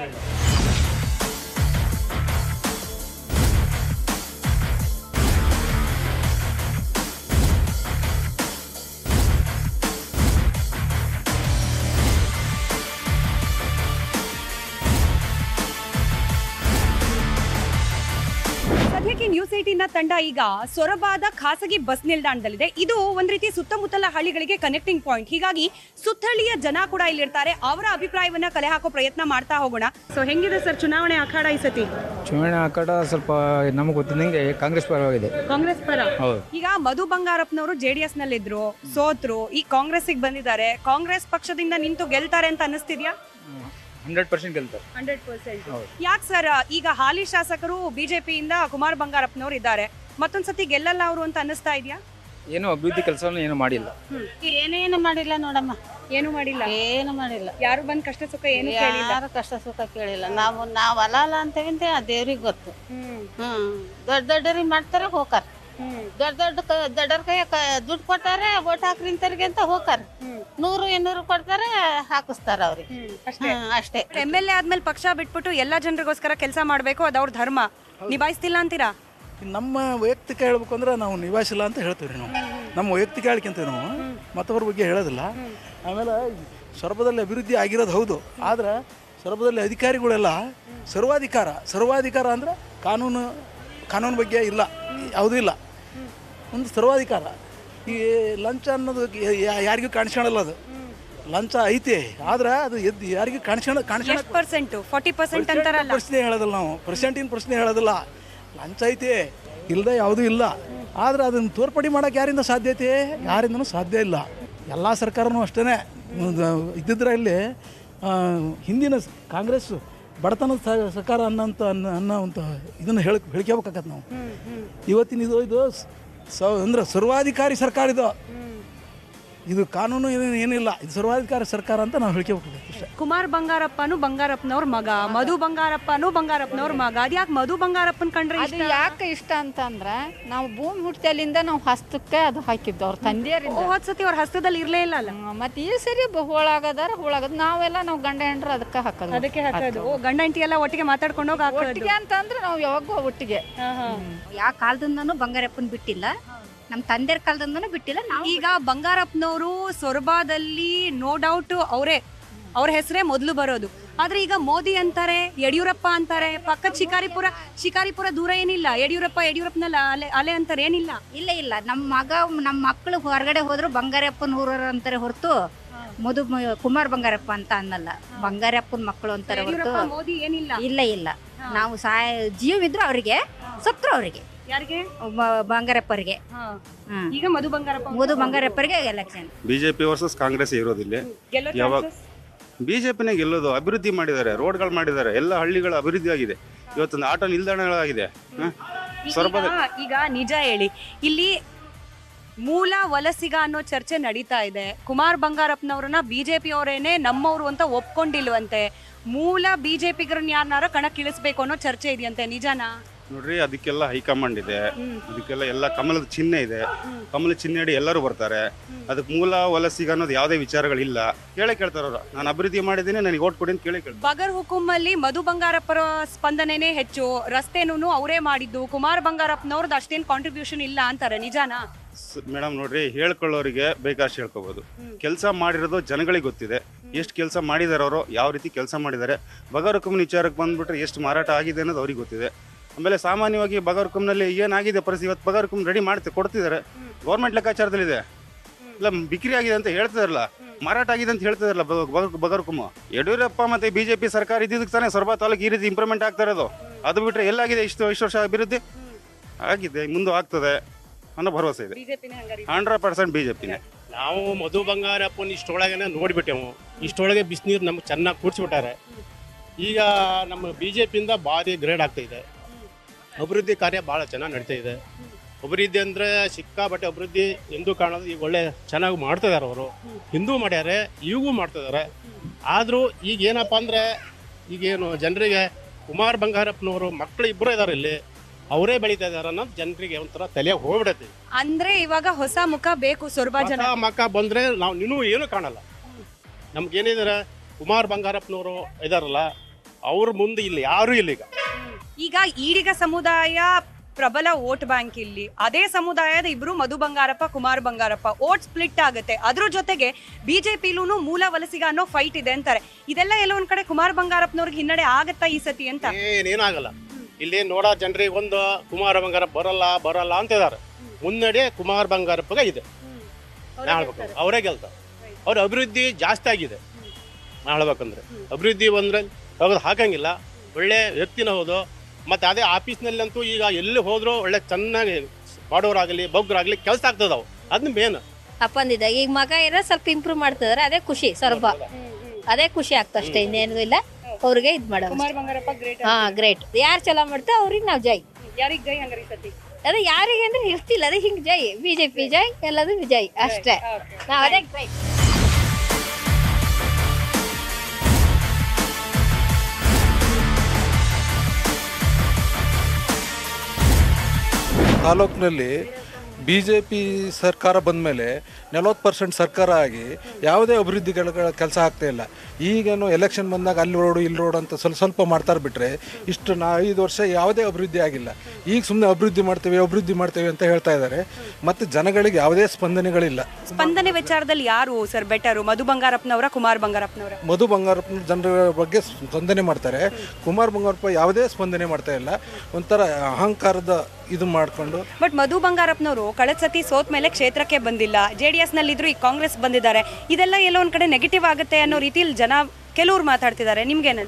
ಸದ್ಯಕ್ಕೆ ನ್ಯೂಸ್ ಏಟಿನ ತಂಡ ಈಗ ಸೊರಬಾದ ಖಾಸಗಿ ಬಸ್ ನಿಲ್ದಾಣದಲ್ಲಿದೆ ಇದು ಒಂದ್ ರೀತಿ ಸುತ್ತಮುತ್ತಲ ಹಳ್ಳಿಗಳಿಗೆ ಕನೆಕ್ಟಿಂಗ್ ಪಾಯಿಂಟ್ ಹೀಗಾಗಿ ಸುತ್ತಹಳ್ಳಿಯ ಜನ ಕೂಡ ಇಲ್ಲಿರ್ತಾರೆ ಅವರ ಅಭಿಪ್ರಾಯವನ್ನ ಕಲೆ ಹಾಕೋ ಪ್ರಯತ್ನ ಮಾಡ್ತಾ ಹೋಗೋಣ ಸೊ ಹೆಂಗಿದೆ ಸರ್ ಚುನಾವಣೆ ಅಖಾಡ ಈ ಸತಿ ಚುನಾವಣೆ ಆಕಾಡ ಸ್ವಲ್ಪ ನಮಗೆ ಗೊತ್ತಿದ್ದಂಗೆ ಕಾಂಗ್ರೆಸ್ ಪರವಾಗಿದೆ ಕಾಂಗ್ರೆಸ್ ಪರ ಹೌದು ಈಗ ಮಧು ಬಂಗಾರಪ್ಪನವರು ಜೆ ಡಿ ಎಸ್ ನಲ್ಲಿದ್ರು ಸೋತ್ರು ಈಗ ಕಾಂಗ್ರೆಸ್ಗೆ ಬಂದಿದ್ದಾರೆ ಕಾಂಗ್ರೆಸ್ ಪಕ್ಷದಿಂದ ನಿಂತು ಗೆಲ್ತಾರೆ ಅಂತ ಅನಿಸ್ತಿದ್ಯಾ ಹಂಡ್ರೆಡ್ ಪರ್ಸೆಂಟ್ ಗೆಲ್ತಾರೆ ಹಂಡ್ರೆಡ್ ಪರ್ಸೆಂಟ್ ಯಾಕೆ ಸರ್ ಈಗ ಹಾಲಿ ಶಾಸಕರು ಬಿಜೆಪಿಯಿಂದ ಕುಮಾರ್ ಬಂಗಾರಪ್ಪನವರು ಇದ್ದಾರೆ ಮತ್ತೊಂದ್ಸತಿ ಗೆಲ್ಲಲ್ಲ ಅವರು ಅಂತ ಅನ್ನಿಸ್ತಾ ಇದೆಯಾ ಏನು ಅಭಿವೃದ್ಧಿ ಕೆಲಸವನ್ನು ಏನು ಮಾಡಿಲ್ಲ ಏನೇನು ಮಾಡಿಲ್ಲ ನೋಡಮ್ಮ ಏನು ಮಾಡಿಲ್ಲ ಏನು ಮಾಡಿಲ್ಲ ಯಾರು ಬಂದ್ ಕಷ್ಟ ಸುಖ ಏನು ಕೇಳಿಲ್ಲ ಯಾರು ಕಷ್ಟ ಸುಖ ಕೇಳಿಲ್ಲ ನಾವು ನಾವು ಅಲ್ಲ ಅಲ್ಲ ಅಂತೇವಿ ಅಂತ ಆ ದೇವ್ರಿಗೆ ಗೊತ್ತು ಹ್ಮ್ ದೊಡ್ಡ ದೊಡ್ಡರಿಗೆ ಮಾಡ್ತಾರೆ ಹೋಗಾರ ದೊಡ್ಡ ದೊಡ್ಡ ಕ- ದೊಡ್ಡರ ಕೈ ದುಡ್ಡು ಕೊಟ್ಟಾರೆ ಓಟ್ ಹಾಕ್ರಿ ಇಂತವ್ರಿಗೆ ಅಂತ ಹೋಗಾರ ನೂರು ಇನ್ನೂರು ಕೊಡ್ತಾರೆ ಹಾಕಿಸ್ತಾರ ಅವ್ರಿಗೆ ಹ್ಮ್, ಅಷ್ಟೇ ಎಮ್ ಎಲ್ ಎ ಆದ್ಮೇಲೆ ಪಕ್ಷ ಬಿಟ್ಬಿಟ್ಟು ಎಲ್ಲಾ ಜನರಿಗೋಸ್ಕರ ಕೆಲಸ ಮಾಡ್ಬೇಕು ಅದು ಅವ್ರ ಧರ್ಮ ನಿಭಾಯಿಸ್ತಿಲ್ಲ ಅಂತೀರಾ ನಮ್ಮ ವೈಯಕ್ತಿಕ ಹೇಳ್ಬೇಕು ಅಂದ್ರೆ ನಾವು ನಿವಾಸಿಲ್ಲ ಅಂತ ಹೇಳ್ತೀವಿ ನಾವು ನಮ್ಮ ವೈಯಕ್ತಿಕ ಹೇಳ್ಕೊಂತೀವಿ ನಾವು ಮತ್ತೊಬ್ಬರ ಬಗ್ಗೆ ಹೇಳೋದಿಲ್ಲ ಆಮೇಲೆ ಸೊರಬದಲ್ಲಿ ಅಭಿವೃದ್ಧಿ ಆಗಿರೋದು ಹೌದು ಆದ್ರೆ ಸೊರಬದಲ್ಲಿ ಅಧಿಕಾರಿಗಳೆಲ್ಲ ಸರ್ವಾಧಿಕಾರ ಸರ್ವಾಧಿಕಾರ ಅಂದ್ರೆ ಕಾನೂನು ಕಾನೂನು ಬಗ್ಗೆ ಇಲ್ಲ ಯಾವುದೂ ಇಲ್ಲ ಒಂದು ಸರ್ವಾಧಿಕಾರ ಈ ಲಂಚ ಅನ್ನೋದು ಯಾ- ಯಾರಿಗೂ ಕಾಣಿಸ್ಕೊಳಲ್ಲ ಅದು ಲಂಚ ಐತೆ ಆದ್ರೆ ಅದು ಎದ್ದು ಯಾರಿಗೂ ಕಾಣಿಸ್ಕೊಳ ಕಾಣಿಸ್ಕೊಳ ಎಷ್ಟು ಪರ್ಸೆಂಟ್ ಫಾರ್ಟಿ ಪರ್ಸೆಂಟ್ ಅಂತಾರಲ್ಲ ಪ್ರಶ್ನೆ ಹೇಳೋದಿಲ್ಲ ನಾವು ಪರ್ಸೆಂಟಿನ ಪ್ರಶ್ನೆ ಹೇಳೋದಿಲ್ಲ ಲಂಚ ಐತೆ ಇಲ್ಲದೆ ಯಾವುದೂ ಇಲ್ಲ ಆದ್ರೆ ಅದನ್ನು ತೋರ್ಪಡಿ ಮಾಡೋಕೆ ಯಾರಿಂದ ಸಾಧ್ಯತೆ ಯಾರಿಂದನೂ ಸಾಧ್ಯ ಇಲ್ಲ ಎಲ್ಲ ಸರ್ಕಾರನೂ ಅಷ್ಟೇ ಇದ್ದಿದ್ರಲ್ಲಿ ಆ, ಹಿಂದಿನ ಸ- ಕಾಂಗ್ರೆಸ್ ಬಡತನದ ಸ- ಸರ್ಕಾರ ಅನ್ನೋಂಥ ಅನ್ನೋ ಅನ್ನೋವಂಥ ಇದನ್ನು ಹೇಳಿ ಹೇಳ್ಕೋಬೇಕಾಗತ್ತೆ ನಾವು ಇವತ್ತಿನ ಇದು ಇದು ಸ- ಸ ಅಂದ್ರೆ ಸರ್ವಾಧಿಕಾರಿ ಸರ್ಕಾರ ಇದು ಇದು ಕಾನೂನು ಏನೇನು ಏನಿಲ್ಲ ಇದು ಸರ್ವಾಧಿಕಾರ ಸರ್ಕಾರ ಅಂತ ನಾವು ಹೇಳ್ಕೋಬೇಕಾಗುತ್ತೆ ಅಷ್ಟೇ ಕುಮಾರ್ ಬಂಗಾರಪ್ಪನು ಬಂಗಾರಪ್ಪನವ್ರ ಮಗ ಮಧು ಬಂಗಾರಪ್ಪನು ಬಂಗಾರಪ್ಪನವ್ರ ಮಗ ಅದ್ಯಾಕೆ ಮಧು ಬಂಗಾರಪ್ಪನ್ ಕಂಡ್ರೆ ಅದು ಯಾಕೆ ಇಷ್ಟ ಅಂತಂದ್ರೆ ನಾವು ಭೂಮಿ ಹುಟ್ಟಿದಲ್ಲಿಂದ ನಾವು ಹಸ್ತಕ್ಕೆ ಅದು ಹಾಕಿದ್ದು ಅವ್ರ ತಂದೆಯರಿಂದ ಹೋದ್ಸತಿ ಅವ್ರ ಹಸ್ತದಲ್ಲಿ ಇರ್ಲೇ ಇಲ್ಲ ಅಲ್ಲ ಮತ್ತೆ ಈ ಸರಿ ಹೋಳಾಗದಾರ ಹೋಳಾಗದ ನಾವೆಲ್ಲ ನಾವು ಗಂಡ ಹೆಂಡ್ರು ಅದಕ್ಕೆ ಹಾಕೋದು ಅದಕ್ಕೆ ಹಾಕೋದು ಓ ಗಂಡ ಹೆಂಡತಿ ಎಲ್ಲ ಒಟ್ಟಿಗೆ ಮಾತಾಡ್ಕೊಂಡು ಹೋಗಿ ಹಾಕೋದು ಒಟ್ಟಿಗೆ ಅಂತಂದ್ರೆ ನಾವು ಯಾವಾಗೂ ಒಟ್ಟಿಗೆ ಯಾವ ಕಾಲದಿಂದನೂ ಬಂಗಾರಪ್ಪನ ಬಿಟ್ಟಿಲ್ಲ ನಮ್ಮ ತಂದೆಯ ಕಾಲದಿಂದನೂ ಬಿಟ್ಟಿಲ್ಲ ನಾವು ಈಗ ಬಂಗಾರಪ್ಪನವರು ಸೊರಬಾದಲ್ಲಿ ನೋ ಡೌಟ್ ಅವರೇ ಅವ್ರ ಹೆಸರೇ ಮೊದಲು ಬರೋದು ಆದ್ರೆ ಈಗ ಮೋದಿ ಅಂತಾರೆ ಯಡಿಯೂರಪ್ಪ ಅಂತಾರೆ ಪಕ್ಕದ ಶಿಕಾರಿಪುರ ಶಿಕಾರಿಪುರ ದೂರ ಏನಿಲ್ಲ ಯಡಿಯೂರಪ್ಪ ಯಡಿಯೂರಪ್ಪನಲ್ಲ ಅಲೆ ಅಲೆ ಅಂತಾರೆ ಏನಿಲ್ಲ ಇಲ್ಲ ಇಲ್ಲ ನಮ್ಮ ಮಗ ನಮ್ಮ ಮಕ್ಕಳು ಹೊರಗಡೆ ಹೋದ್ರು ಬಂಗಾರಪ್ಪನ ಊರವ್ರು ಅಂತಾರೆ ಹೊರತು ಮಧು ಮ- ಕುಮಾರ್ ಬಂಗಾರಪ್ಪ ಅಂತ ಅನ್ನಲ್ಲ ಬಂಗಾರಪ್ಪನ ಮಕ್ಕಳು ಅಂತಾರೆ ಹೊರತು ಯಡಿಯೂರಪ್ಪ ಮೋದಿ ಏನಿಲ್ಲ ಇಲ್ಲ ಇಲ್ಲ ನಾವು ಸಾಯ ಜೀವಿದ್ರು ಅವರಿಗೆ ಸತ್ರು ಅವರಿಗೆ ಯಾರಿಗೆ ಬಂಗಾರಪ್ಪರಿಗೆ ಈಗ ಮಧು ಬಂಗಾರಪ್ಪ ಮಧು ಬಂಗಾರಪ್ಪರಿಗೆ ಎಲೆಕ್ಷನ್ ಬಿಜೆಪಿ ವರ್ಸಸ್ ಕಾಂಗ್ರೆಸ್ ಇರೋದಿಲ್ಲ ಗೆಲ್ಲೋ ಯಾವಾಗ ಬಿಜೆಪಿನೇ ಗೆಲ್ಲೋದು ಅಭಿವೃದ್ಧಿ ಮಾಡಿದ್ದಾರೆ ರೋಡ್ಗಳು ಮಾಡಿದ್ದಾರೆ ಎಲ್ಲ ಹಳ್ಳಿಗಳ ಅಭಿವೃದ್ಧಿ ಆಗಿದೆ ಇವತ್ತೊಂದು ಆಟೋ ನಿಲ್ದಾಣಗಳಾಗಿದೆ ಹ? ಸೊರಬದ ಈಗ- ಈಗ ನಿಜ ಹೇಳಿ ಇಲ್ಲಿ ಮೂಲ ವಲಸಿಗ ಅನ್ನೋ ಚರ್ಚೆ ನಡೀತಾ ಇದೆ ಕುಮಾರ್ ಬಂಗಾರಪ್ಪನವ್ರನ್ನ ಬಿಜೆಪಿ ಅವರೇನೆ ನಮ್ಮವರು ಅಂತ ಒಪ್ಕೊಂಡಿಲ್ವಂತೆ ಮೂಲ ಬಿಜೆಪಿಗರನ್ನ ಯಾರನ್ನಾರ ಕಣಕ್ಕಿಳಿಸ್ಬೇಕು ಅನ್ನೋ ಚರ್ಚೆ ಇದೆಯಂತೆ ನಿಜನಾ ನೋಡ್ರಿ ಅದಕ್ಕೆಲ್ಲ ಹೈಕಮಾಂಡ್ ಇದೆ ಅದಕ್ಕೆಲ್ಲ ಎಲ್ಲ ಕಮಲದ ಚಿಹ್ನೆ ಇದೆ ಕಮಲ ಚಿಹ್ನೆ ಅಡಿ ಎಲ್ಲರೂ ಬರ್ತಾರೆ ಅದಕ್ಕೆ ಮೂಲ ವಲಸಿಗ ಅನ್ನೋದು ಯಾವುದೇ ವಿಚಾರಗಳಿಲ್ಲ ಕೇಳೇ ಕೇಳ್ತಾರ ಅವ್ರು ನಾನು ಅಭಿವೃದ್ಧಿ ಮಾಡಿದ್ದೀನಿ ನನಗೆ ಓಟ್ ಕೊಡಿ ಅಂತ ಕೇಳೇ ಕೇಳ್ತಾರೆ ಬಗರ್ ಹುಕುಮಲ್ಲಿ ಮಧು ಬಂಗಾರಪ್ಪರ ಸ್ಪಂದನೆನೇ ಹೆಚ್ಚು ರಸ್ತೆನೂ ಅವರೇ ಮಾಡಿದ್ದು ಕುಮಾರ್ ಬಂಗಾರಪ್ಪನವ್ರದ್ದು ಅಷ್ಟೇನು ಕಾಂಟ್ರಿಬ್ಯೂಷನ್ ಇಲ್ಲ ಅಂತಾರೆ ನಿಜಾನಾ ಮೇಡಮ್ ನೋಡ್ರಿ ಹೇಳ್ಕೊಳ್ಳೋರಿಗೆ ಬೇಕಾಷ್ಟು ಹೇಳ್ಕೋಬಹುದು ಕೆಲಸ ಮಾಡಿರೋದು ಜನಗಳಿಗೆ ಗೊತ್ತಿದೆ ಎಷ್ಟು ಕೆಲಸ ಮಾಡಿದಾರೆ ಅವರು ಯಾವ ರೀತಿ ಕೆಲಸ ಮಾಡಿದ್ದಾರೆ ಬಗರ್ಕುಮ್ನ ವಿಚಾರಕ್ಕೆ ಬಂದ್ಬಿಟ್ರೆ ಎಷ್ಟು ಮಾರಾಟ ಆಗಿದೆ ಅನ್ನೋದು ಅವ್ರಿಗೆ ಗೊತ್ತಿದೆ ಆಮೇಲೆ ಸಾಮಾನ್ಯವಾಗಿ ಬಗರ್ಕುಮ್ನಲ್ಲಿ ಏನಾಗಿದೆ ಪರಿಸ್ಥಿತಿ ಇವತ್ತು ಬಗರ್ಕುಮ್ ರೆಡಿ ಮಾಡ್ತಿ ಕೊಡ್ತಿದ್ದಾರೆ ಗೌರ್ಮೆಂಟ್ ಲೆಕ್ಕಾಚಾರದಲ್ಲಿದೆ ಇಲ್ಲ ಬಿಕ್ರಿ ಆಗಿದೆ ಅಂತ ಹೇಳ್ತಿದಾರಲ್ಲ ಮಾರಾಟ ಆಗಿದೆ ಅಂತ ಹೇಳ್ತಿದಾರಲ್ಲ ಬಗರ್ಕುಮ್ ಯಡಿಯೂರಪ್ಪ ಮತ್ತೆ ಬಿಜೆಪಿ ಸರ್ಕಾರ ಇದ್ದಿದ್ದಕ್ಕೆ ತಾನೇ ಸೊರಬ ತಾಲೂಕು ಈ ರೀತಿ ಇಂಪ್ರೂವ್ಮೆಂಟ್ ಆಗ್ತಾ ಇರೋದು ಅದು ಬಿಟ್ರೆ ಎಲ್ಲಾಗಿದೆ ಇಷ್ಟು ಇಷ್ಟು ವರ್ಷ ಅಭಿವೃದ್ಧಿ ಆಗಿದೆ ಮುಂದೆ ಆಗ್ತದೆ ಅನ್ನೋ ಭರವಸೆ ಇದೆ ಹಂಡ್ರೆಡ್ ಪರ್ಸೆಂಟ್ ಬಿಜೆಪಿನೇ ನಾವು ಮಧು ಬಂಗಾರಪ್ಪನ ಇಷ್ಟೊಳಗನೆ ನೋಡಿಬಿಟ್ಟೆವು ಇಷ್ಟೊಳಗೆ ಬಿಸಿನೀರು ನಮ್ಗೆ ಚೆನ್ನಾಗಿ ಕೂಡಿಸ್ಬಿಟ್ಟಾರೆ ಈಗ ನಮ್ಮ ಬಿ ಜೆ ಪಿಯಿಂದ ಭಾರಿ ಗ್ರೇಡ್ ಆಗ್ತಾ ಇದೆ ಅಭಿವೃದ್ಧಿ ಕಾರ್ಯ ಭಾಳ ಚೆನ್ನಾಗಿ ನಡೀತಾ ಇದೆ ಅಭಿವೃದ್ಧಿ ಅಂದರೆ ಸಿಕ್ಕಾಪಟ್ಟೆ ಅಭಿವೃದ್ಧಿ ಎಂದೂ ಕಾಣೋದು ಈಗ ಒಳ್ಳೆ ಚೆನ್ನಾಗಿ ಮಾಡ್ತಿದ್ದಾರೆ ಅವರು ಹಿಂದೂ ಮಾಡ್ಯಾರೆ ಈಗೂ ಮಾಡ್ತಿದ್ದಾರೆ ಆದರೂ ಈಗ ಏನಪ್ಪ ಅಂದರೆ ಈಗೇನು ಜನರಿಗೆ ಕುಮಾರ್ ಬಂಗಾರಪ್ಪನವರು ಮಕ್ಕಳು ಇಬ್ಬರು ಇದ್ದಾರೆ ಇಲ್ಲಿ ಅವರೇ ಬೆಳೀತಾ ಇದ್ದಾರೆ ಅನ್ನೋದು ಜನರಿಗೆ ಒಂಥರ ತಲೆಯಾಗ ಹೋಗ್ಬಿಡತ್ತೆ ಅಂದ್ರೆ ಇವಾಗ ಹೊಸ ಮುಖ ಬೇಕು ಸೊರಬಾ ಜನ ಮಕ ಮಕ ಬಂದ್ರೆ ನಾವು ಇನ್ನೂ ಏನು ಕಾಣಲ್ಲ ನಮ್ಗೇನಿದ್ದಾರೆ ಕುಮಾರ್ ಬಂಗಾರಪ್ಪನವರು ಇದಾರಲ್ಲ ಅವ್ರ ಮುಂದೆ ಇಲ್ಲಿ ಯಾರೂ ಇಲ್ಲ ಈಗ ಈಗ ಈಡಿಗ ಸಮುದಾಯ ಪ್ರಬಲ ವೋಟ್ ಬ್ಯಾಂಕ್ ಇಲ್ಲಿ ಅದೇ ಸಮುದಾಯದ ಇಬ್ರು ಮಧು ಬಂಗಾರಪ್ಪ ಕುಮಾರ್ ಬಂಗಾರಪ್ಪ ವೋಟ್ ಸ್ಪ್ಲಿಟ್ ಆಗುತ್ತೆ ಅದ್ರ ಜೊತೆಗೆ ಬಿಜೆಪಿಲೂ ಮೂಲ ವಲಸಿಗ ಅನ್ನೋ ಫೈಟ್ ಇದೆ ಅಂತಾರೆ ಇದೆಲ್ಲ ಎಲ್ಲೋ ಒಂದ್ ಕಡೆ ಕುಮಾರ್ ಬಂಗಾರಪ್ಪನವ್ರಿಗೆ ಹಿನ್ನಡೆ ಆಗತ್ತಾ ಈ ಸತಿ ಅಂತ ಏನೇನಾಗಲ್ಲ ಇಲ್ಲಿ ನೋಡೋ ಜನರಿಗೆ ಒಂದು ಕುಮಾರ ಬಂಗಾರಪ್ಪ ಬರಲ್ಲ ಬರಲ್ಲ ಅಂತ ಇದಾರೆ ಮುನ್ನಡೆ ಕುಮಾರ್ ಬಂಗಾರಪ್ಪಗೆ ಇದೆ ನಾ ಹೇಳ್ಬೇಕು ಅವರೇ ಗೆಲ್ತಾರೆ ಅವ್ರ ಅಭಿವೃದ್ಧಿ ಜಾಸ್ತಿ ಆಗಿದೆ ನಾ ಹೇಳ್ಬೇಕಂದ್ರೆ ಅಭಿವೃದ್ಧಿ ಬಂದ್ರೆ ತೆಗೆದು ಹಾಕಂಗಿಲ್ಲ ಒಳ್ಳೆ ವ್ಯಕ್ತಿನ ಹೌದು ಮತ್ತು ಅದೇ ಆಫೀಸ್ನಲ್ಲಂತೂ ಈಗ ಎಲ್ಲಿ ಹೋದ್ರೂ ಒಳ್ಳೆ ಚೆನ್ನಾಗಿ ಮಾಡೋರಾಗಲಿ ಬಗ್ಗರಾಗಲಿ ಕೆಲಸ ಆಗ್ತದವು ಅದನ್ನ ಮೇನ್ ಅಪ್ಪಂದಿದ್ದ ಈಗ ಮಗ ಏನೋ ಸ್ವಲ್ಪ ಇಂಪ್ರೂವ್ ಮಾಡ್ತಿದಾರೆ ಅದೇ ಖುಷಿ ಸ್ವಲ್ಪ ಅದೇ ಖುಷಿ ಆಗ್ತದೆ ಅಷ್ಟೇ ಇನ್ನೇನು ಇಲ್ಲ ಅವ್ರಿಗೆ ಇದ್ ಮಾಡೋದು ಕುಮಾರ್ ಬಂಗಾರಪ್ಪ ಗ್ರೇಟ್ ಹಾ ಗ್ರೇಟ್ ಯಾರು ಚಲೋ ಮಾಡ್ತಾ ಅವ್ರಿಗೆ ನಾವು ಜೈ ಯಾರಿಗ್ ಜೈ ಹಂಗಾರೆ ಈ ಸತಿ ಅದೇ ಯಾರಿಗೆ ಅಂದ್ರೆ ಇರ್ತಿಲ್ಲ ಅದೇ ಹಿಂಗ್ ಜೈ ಬಿಜೆಪಿ ಜೈ ಎಲ್ಲದು ವಿಜಯ್ ಅಷ್ಟೇ ನಾವ್ ಅದೇ ಜೈ ತಾಲೂಕಿನಲ್ಲಿ ಬಿ ಜೆ ಪಿ ಸರ್ಕಾರ ಬಂದ ಮೇಲೆ ನಲವತ್ತು ಪರ್ಸೆಂಟ್ ಸರ್ಕಾರ ಆಗಿ ಯಾವುದೇ ಅಭಿವೃದ್ಧಿಗಳ ಕೆಲಸ ಆಗ್ತಾ ಇಲ್ಲ ಈಗೇನು ಎಲೆಕ್ಷನ್ ಬಂದಾಗ ಅಲ್ಲಿ ರೋಡು ಇಲ್ಲಿ ರೋಡು ಅಂತ ಸ್ವಲ್ಪ ಸ್ವಲ್ಪ ಮಾಡ್ತಾರೆ ಬಿಟ್ಟರೆ ಇಷ್ಟು ನಾ ಐದು ವರ್ಷ ಯಾವುದೇ ಅಭಿವೃದ್ಧಿ ಆಗಿಲ್ಲ ಈಗ ಸುಮ್ಮನೆ ಅಭಿವೃದ್ಧಿ ಮಾಡ್ತೇವೆ ಅಭಿವೃದ್ಧಿ ಮಾಡ್ತೇವೆ ಅಂತ ಹೇಳ್ತಾ ಇದ್ದಾರೆ ಮತ್ತು ಜನಗಳಿಗೆ ಯಾವುದೇ ಸ್ಪಂದನೆಗಳಿಲ್ಲ ಸ್ಪಂದನೆ ವಿಚಾರದಲ್ಲಿ ಯಾರು ಸರ್ ಬೆಟರು ಮಧು ಬಂಗಾರಪ್ಪನವರ ಕುಮಾರ್ ಬಂಗಾರಪ್ಪನವರ ಮಧು ಬಂಗಾರಪ್ಪನ ಜನರ ಬಗ್ಗೆ ಸ್ಪಂದನೆ ಮಾಡ್ತಾರೆ ಕುಮಾರ್ ಬಂಗಾರಪ್ಪ ಯಾವುದೇ ಸ್ಪಂದನೆ ಮಾಡ್ತಾ ಇಲ್ಲ ಒಂಥರ ಅಹಂಕಾರದ ಇದು ಮಾಡಿಕೊಂಡು ಬಟ್ ಮಧು ಬಂಗಾರಪ್ಪನವರು ಕಳೆದ ಸತಿ ಸೋತ್ ಮೇಲೆ ಕ್ಷೇತ್ರಕ್ಕೆ ಬಂದಿಲ್ಲ ಜೆ ಡಿ ಎಸ್ ನಲ್ಲಿದ್ರು ಈಗ ಕಾಂಗ್ರೆಸ್ ಬಂದಿದ್ದಾರೆ ಇದೆಲ್ಲ ಎಲ್ಲೋ ಒಂದ್ ಕಡೆ ನೆಗೆಟಿವ್ ಆಗುತ್ತೆ ಅನ್ನೋ ರೀತಿಯಲ್ಲಿ ಜನ ಕೆಲವ್ರು ಮಾತಾಡ್ತಿದ್ದಾರೆ ನಿಮ್ಗೇನ್ ಅನ್ಸುತ್ತೆ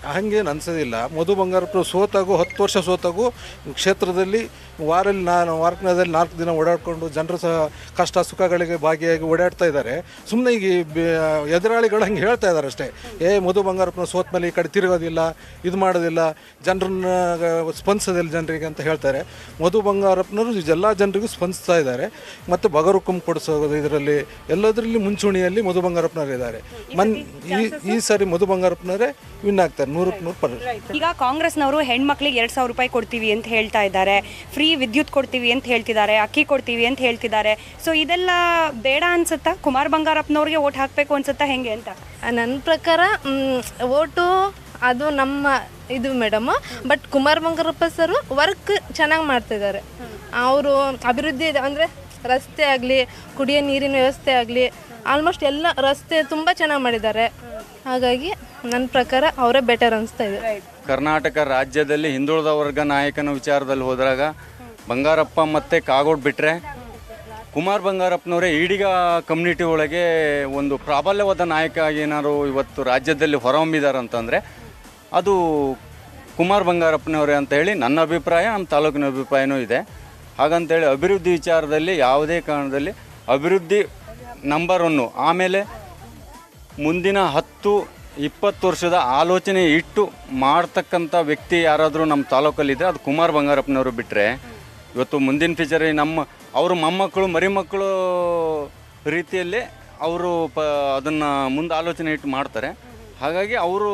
ಹಂಗೇನು ಅನ್ಸೋದಿಲ್ಲ ಮಧು ಬಂಗಾರಪ್ಪರು ಸೋತಾಗೂ ಹತ್ತು ವರ್ಷ ಸೋತಾಗೂ ಕ್ಷೇತ್ರದಲ್ಲಿ ವಾರಲ್ಲಿ ನಾನು ವಾರದಲ್ಲಿ ನಾಲ್ಕು ದಿನ ಓಡಾಡಿಕೊಂಡು ಜನರ ಸಹ ಕಷ್ಟ ಸುಖಗಳಿಗೆ ಭಾಗಿಯಾಗಿ ಓಡಾಡ್ತಾ ಇದ್ದಾರೆ ಸುಮ್ಮನೆ ಈಗ ಈ ಬೆ- ಎದುರಾಳಿಗಳು ಹಂಗೆ ಹೇಳ್ತಾ ಇದ್ದಾರೆ ಅಷ್ಟೇ ಏ ಮಧು ಬಂಗಾರಪ್ಪನ ಸೋತ ಮೇಲೆ ಈ ಕಡೆ ತಿರುಗೋದಿಲ್ಲ ಇದು ಮಾಡೋದಿಲ್ಲ ಜನರನ್ನ ಸ್ಪಂದಿಸೋದಿಲ್ಲ ಜನರಿಗೆ ಅಂತ ಹೇಳ್ತಾರೆ ಮಧು ಬಂಗಾರಪ್ಪನವರು ಎಲ್ಲ ಜನರಿಗೂ ಸ್ಪಂದಿಸ್ತಾ ಇದ್ದಾರೆ ಮತ್ತು ಬಗರುಕುಂ ಕೊಡಿಸೋದು ಇದರಲ್ಲಿ ಎಲ್ಲದರಲ್ಲಿ ಮುಂಚೂಣಿಯಲ್ಲಿ ಮಧು ಬಂಗಾರಪ್ಪನವರು ಇದ್ದಾರೆ ಮನ್ ಈ ಈ ಸಾರಿ ಮಧು ಬಂಗಾರಪ್ಪನವರೇ ವಿನ್ ಆಗ್ತಾರೆ ನೂರಕ್ಕೆ ನೂರು ಪರ್ ಈಗ ಕಾಂಗ್ರೆಸ್ನವರು ಹೆಣ್ಮಕ್ಳಿಗೆ ಎರಡು ಸಾವಿರ ರೂಪಾಯಿ ಕೊಡ್ತೀವಿ ಅಂತ ಹೇಳ್ತಾ ಇದ್ದಾರೆ ಫ್ರೀ ವಿದ್ಯುತ್ ಕೊಡ್ತೀವಿ ಅಂತ ಹೇಳ್ತಿದ್ದಾರೆ ಅಕ್ಕಿ ಕೊಡ್ತೀವಿ ಅಂತ ಹೇಳ್ತಿದ್ದಾರೆ ಸೊ ಇದೆಲ್ಲ ಬೇಡ ಅನ್ಸುತ್ತಾ ಕುಮಾರ್ ಬಂಗಾರಪ್ಪನವ್ರಿಗೆ ಓಟ್ ಹಾಕಬೇಕು ಅನ್ಸುತ್ತಾ ಹೆಂಗೆ ಅಂತ ನನ್ನ ಪ್ರಕಾರ ಓಟು ಅದು ನಮ್ಮ ಇದು madam but Kumar Bangarappa sir work ಚೆನ್ನಾಗಿ ಮಾಡ್ತಿದ್ದಾರೆ ಅವರು ಅಭಿವೃದ್ಧಿ ಇದೆ ಅಂದರೆ ರಸ್ತೆ ಆಗಲಿ ಕುಡಿಯೋ ನೀರಿನ ವ್ಯವಸ್ಥೆ ಆಗಲಿ ಆಲ್ಮೋಸ್ಟ್ ಎಲ್ಲ ರಸ್ತೆ ತುಂಬ ಚೆನ್ನಾಗಿ ಮಾಡಿದ್ದಾರೆ ಹಾಗಾಗಿ ನನ್ನ ಪ್ರಕಾರ ಅವರೇ ಬೆಟರ್ ಅನಿಸ್ತಾ ಇದೆ ಕರ್ನಾಟಕ ರಾಜ್ಯದಲ್ಲಿ ಹಿಂದುಳಿದ ವರ್ಗ ನಾಯಕನ ವಿಚಾರದಲ್ಲಿ ಹೋದಾಗ ಬಂಗಾರಪ್ಪ ಮತ್ತು ಕಾಗೋಡ್ ಬಿಟ್ಟರೆ ಕುಮಾರ್ ಬಂಗಾರಪ್ಪನವರೇ ಈಡಿಗ ಕಮ್ಯುನಿಟಿ ಒಳಗೆ ಒಂದು ಪ್ರಾಬಲ್ಯವಾದ ನಾಯಕ ಆಗಿ ಏನಾದ್ರು ಇವತ್ತು ರಾಜ್ಯದಲ್ಲಿ ಹೊರಹೊಮ್ಮಿದ್ದಾರೆ ಅಂತಂದರೆ ಅದು ಕುಮಾರ್ ಬಂಗಾರಪ್ಪನವರೇ ಅಂತ ಹೇಳಿ ನನ್ನ ಅಭಿಪ್ರಾಯ ನಮ್ಮ ತಾಲೂಕಿನ ಅಭಿಪ್ರಾಯನೂ ಇದೆ ಹಾಗಂತೇಳಿ ಅಭಿವೃದ್ಧಿ ವಿಚಾರದಲ್ಲಿ ಯಾವುದೇ ಕಾರಣದಲ್ಲಿ ಅಭಿವೃದ್ಧಿ ನಂಬರ್ ಒನ್ನು ಆಮೇಲೆ ಮುಂದಿನ ಹತ್ತು ಇಪ್ಪತ್ತು ವರ್ಷದ ಆಲೋಚನೆ ಇಟ್ಟು ಮಾಡ್ತಕ್ಕಂಥ ವ್ಯಕ್ತಿ ಯಾರಾದರೂ ನಮ್ಮ ತಾಲೂಕಲ್ಲಿದ್ದರೆ ಅದು ಕುಮಾರ್ ಬಂಗಾರಪ್ಪನವರು ಬಿಟ್ಟರೆ ಇವತ್ತು ಮುಂದಿನ ಫ್ಯೂಚರ್ ನಮ್ಮ ಅವರು ಮೊಮ್ಮಕ್ಕಳು ಮರಿಮಕ್ಕಳು ರೀತಿಯಲ್ಲೇ ಅವರು ಪ ಅದನ್ನು ಮುಂದೆ ಆಲೋಚನೆ ಇಟ್ಟು ಮಾಡ್ತಾರೆ ಹಾಗಾಗಿ ಅವರು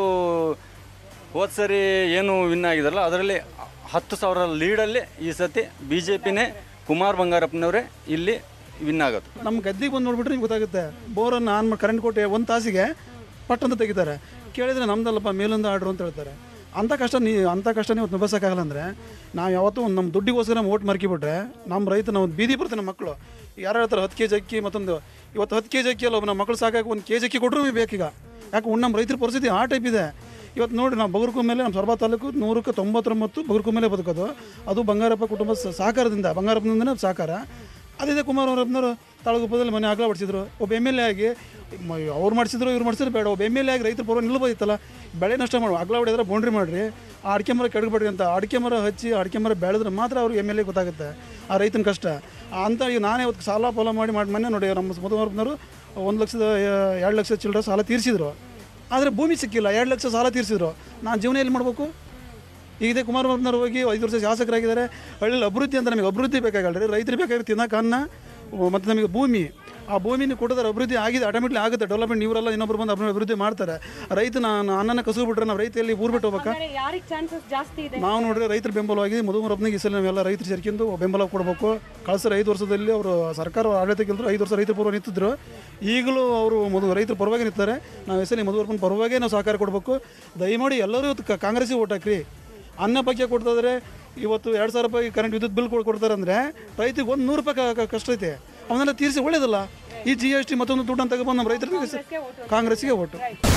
ಹೋದ ಸರಿ ಏನು ವಿನ್ ಆಗಿದಾರಲ್ಲ ಅದರಲ್ಲಿ ಹತ್ತು ಸಾವಿರ ಲೀಡಲ್ಲಿ ಈ ಸತಿ ಬಿ ಜೆ ಪಿನೇ ಕುಮಾರ್ ಬಂಗಾರಪ್ಪನವರೇ ಇಲ್ಲಿ ವಿನ್ ಆಗೋದು ನಮ್ಮ ಗದ್ದಿಗೆ ಬಂದು ನೋಡ್ಬಿಟ್ರೆ ನಿಮ್ಗೆ ಗೊತ್ತಾಗುತ್ತೆ ಬೋರನ್ನು ಆನ್ ಮಾಡಿ ಕರೆಂಟ್ ಕೊಟ್ಟು ಒಂದು ತಾಸಿಗೆ ಪಟ್ ಅಂತ ತೆಗಿತಾರೆ ಕೇಳಿದರೆ ನಮ್ದಲ್ಲಪ್ಪ ಮೇಲಿಂದ ಆರ್ಡ್ರು ಅಂತ ಹೇಳ್ತಾರೆ ಅಂಥ ಕಷ್ಟ ನೀ ಅಂಥ ಕಷ್ಟ ನೀವು ನಿಭಾಯಿಸೋಕ್ಕಾಗಲ್ಲ ಅಂದರೆ ನಾವು ಯಾವತ್ತೂ ಒಂದು ನಮ್ಮ ದುಡ್ಡಿಗೋಸ್ಕರ ಓಟ್ ಮರ್ಕಿಬಿಟ್ರೆ ನಮ್ಮ ರೈತ ನಾವು ಬೀದಿ ಬರ್ತಾರೆ ನಮ್ಮ ಮಕ್ಕಳು ಯಾರು ಹೇಳ್ತಾರೆ ಹತ್ತು ಕೆ ಜಿ ಅಕ್ಕಿ ಮತ್ತೊಂದು ಇವತ್ತು ಹತ್ತು ಕೆ ಜಿ ಅಕ್ಕಿ ಅಲ್ಲ ಒಬ್ಬ ನಮ್ಮ ಮಕ್ಕಳು ಸಾಕಾಗಿ ಒಂದು ಕೆ ಜಿ ಅಕ್ಕಿ ಕೊಟ್ಟರು ಬೇಕೀಗ ಯಾಕೆ ಉಣ್ಣು ನಮ್ಮ ರೈತರ ಪರಿಸ್ಥಿತಿ ಆ ಟೈಪ್ ಇದೆ ಇವತ್ತು ನೋಡಿ ನಾವು ಬಗರ್ಕು ಮೇಲೆ ನಮ್ಮ ಸೊರಬ ತಾಲೂಕು ನೂರಕ್ಕೆ ತೊಂಬತ್ತೊಂಬತ್ತು ಬಗರ್ಕು ಮೇಲೆ ಬದುಕೋದು ಅದು ಬಂಗಾರಪ್ಪ ಕುಟುಂಬ ಸಹಕಾರದಿಂದ ಬಂಗಾರಪ್ಪನಿಂದನೇ ಸಹಕಾರ ಅದೇ ಕುಮಾರ್ ಅವರಪ್ಪನವರು ತಾಳಗುಪ್ಪದಲ್ಲಿ ಮನೆ ಅಗಲ ಬಡಿಸಿದ್ರು ಒಬ್ಬ ಎಮ್ ಎಲ್ ಎ ಆಗಿ ಮ- ಅವ್ರು ಮಾಡಿಸಿದ್ರು ಇವ್ರು ಮಾಡಿಸಿದ್ರು ಬೇಡ ಒಬ್ಬ ಎಮ್ ಎಲ್ ಎ ಆಗಿ ರೈತರ ಪರವಾಗಿ ನಿಲ್ಬೋದಿತ್ತಲ್ಲ ಬೆಳೆ ನಷ್ಟ ಮಾಡಿ ಅಗಲ ಹೊಡೆದ್ರೆ ಬೌಂಡ್ರಿ ಮಾಡಿರಿ ಆ ಅಡಿಕೆ ಮರ ಕೆಡಗಬೇಡ್ರಿ ಅಂತ ಅಡಿಕೆ ಮರ ಹಚ್ಚಿ ಅಡಿಕೆ ಮರ ಬೆಳೆದ್ರೆ ಮಾತ್ರ ಅವ್ರಿಗೆ ಎಮ್ ಎಲ್ ಎ ಗೊತ್ತಾಗುತ್ತೆ ಆ ರೈತನ ಕಷ್ಟ ಅಂತ ಈಗ ನಾನೇ ಇವತ್ತು ಸಾಲ ಫಾಲ ಮಾಡಿ ಮಾಡಿ ಮೊನ್ನೆ ನೋಡಿ ನಮ್ಮ ಮಧುವರ್ಪನವರು ಒಂದು ಲಕ್ಷದ ಎರಡು ಲಕ್ಷ ಚಿಲ್ಲರೆ ಸಾಲ ತೀರಿಸಿದ್ರು ಆದರೆ ಭೂಮಿ ಸಿಕ್ಕಿಲ್ಲ ಎರಡು ಲಕ್ಷ ಸಾಲ ತೀರಿಸಿದ್ರು ನಾನು ಜೀವನ ಎಲ್ಲಿ ಮಾಡಬೇಕು ಈಗ ಇದೇ ಕುಮಾರಪ್ಪನವ್ರು ಹೋಗಿ ಐದು ವರ್ಷ ಶಾಸಕರಾಗಿದ್ದಾರೆ ಹಳ್ಳಿಲಿ ಅಭಿವೃದ್ಧಿ ಅಂತ ನಮಗೆ ಅಭಿವೃದ್ಧಿ ಬೇಕಾಗಲ್ರಿ ರೈತರು ಬೇಕಾಗಿ ತಿನ್ನಕ್ಕೆ ಅನ್ನ ಮತ್ತು ನಮಗೆ ಭೂಮಿ ಆ ಭೂಮಿನ ಕೊಟ್ಟಿದ್ರೆ ಅಭಿವೃದ್ಧಿ ಆಗಿದೆ ಆಟೋಮೆಟ್ಲಿ ಆಗುತ್ತೆ ಡೆವಲಪ್ಮೆಂಟ್ ಇವರೆಲ್ಲ ಇನ್ನೊಬ್ರು ಬಂದು ಅಭಿವೃದ್ಧಿ ಅಭಿವೃದ್ಧಿ ಮಾಡ್ತಾರೆ ರೈತನ ಅನ್ನನ ಕಸು ಬಿಟ್ರೆ ನಾವು ರೈತಲ್ಲಿ ಊರು ಬಿಟ್ಟು ಹೋಗ್ಬೇಕಾ ಯಾರಿಗೆ ಚಾನ್ಸಸ್ ಜಾಸ್ತಿ ಇದೆ ನಾವು ನೋಡ್ರಿ ರೈತರ ಬೆಂಬಲವಾಗಿ ಮಧುಮರಪ್ಪನಿಗೆ ಈ ಸಲ ನಾವೆಲ್ಲ ರೈತರು ಸೇರ್ಕೊಂಡು ಬೆಂಬಲ ಕೊಡಬೇಕು ಕಳ್ಸರ ಐದು ವರ್ಷದಲ್ಲಿ ಅವರು ಸರ್ಕಾರ ಆಡಳಿತ ಗೆಲ್ದ್ರು ಐದು ವರ್ಷ ರೈತರ ಪರವಾಗಿ ನಿಂತಿದ್ರು ಈಗಲೂ ಅವರು ಮಧು ರೈತರ ಪರವಾಗಿ ನಿಂತಾರೆ ನಾವು ಹೆಸರು ಮಧುವರ್ಪನ ಪರವಾಗೇ ನಾವು ಸಹಕಾರ ಕೊಡಬೇಕು ದಯಮಾಡಿ ಎಲ್ಲರೂ ಇವತ್ತು ಕ- ಕಾಂಗ್ರೆಸ್ಸಿಗೆ ಓಟ್ ಹಾಕ್ರಿ ಅನ್ನ ಬಗ್ಗೆ ಕೊಡ್ತಾದ್ರೆ ಇವತ್ತು ಎರಡು ಸಾವಿರ ರೂಪಾಯಿ ಕರೆಂಟ್ ವಿದ್ಯುತ್ ಬಿಲ್ ಕೊಡ್ತಾರೆ ಅಂದರೆ ರೈತರಿಗೆ ಒಂದು ನೂರು ರೂಪಾಯಿ ಕ- ಕ- ಕಷ್ಟ ಐತೆ ಅವನ್ನೆಲ್ಲ ತೀರಿಸಿ ಒಳ್ಳೇದಲ್ಲ ಈ ಜಿ ಎಸ್ ಟಿ ಮತ್ತೊಂದು ದುಡ್ಡು ಅಂತ ತಗೊಬಂದು ನಮ್ಮ ರೈತರಿಗೆ ಕಾಂಗ್ರೆಸ್ಸಿಗೆ ಓಟು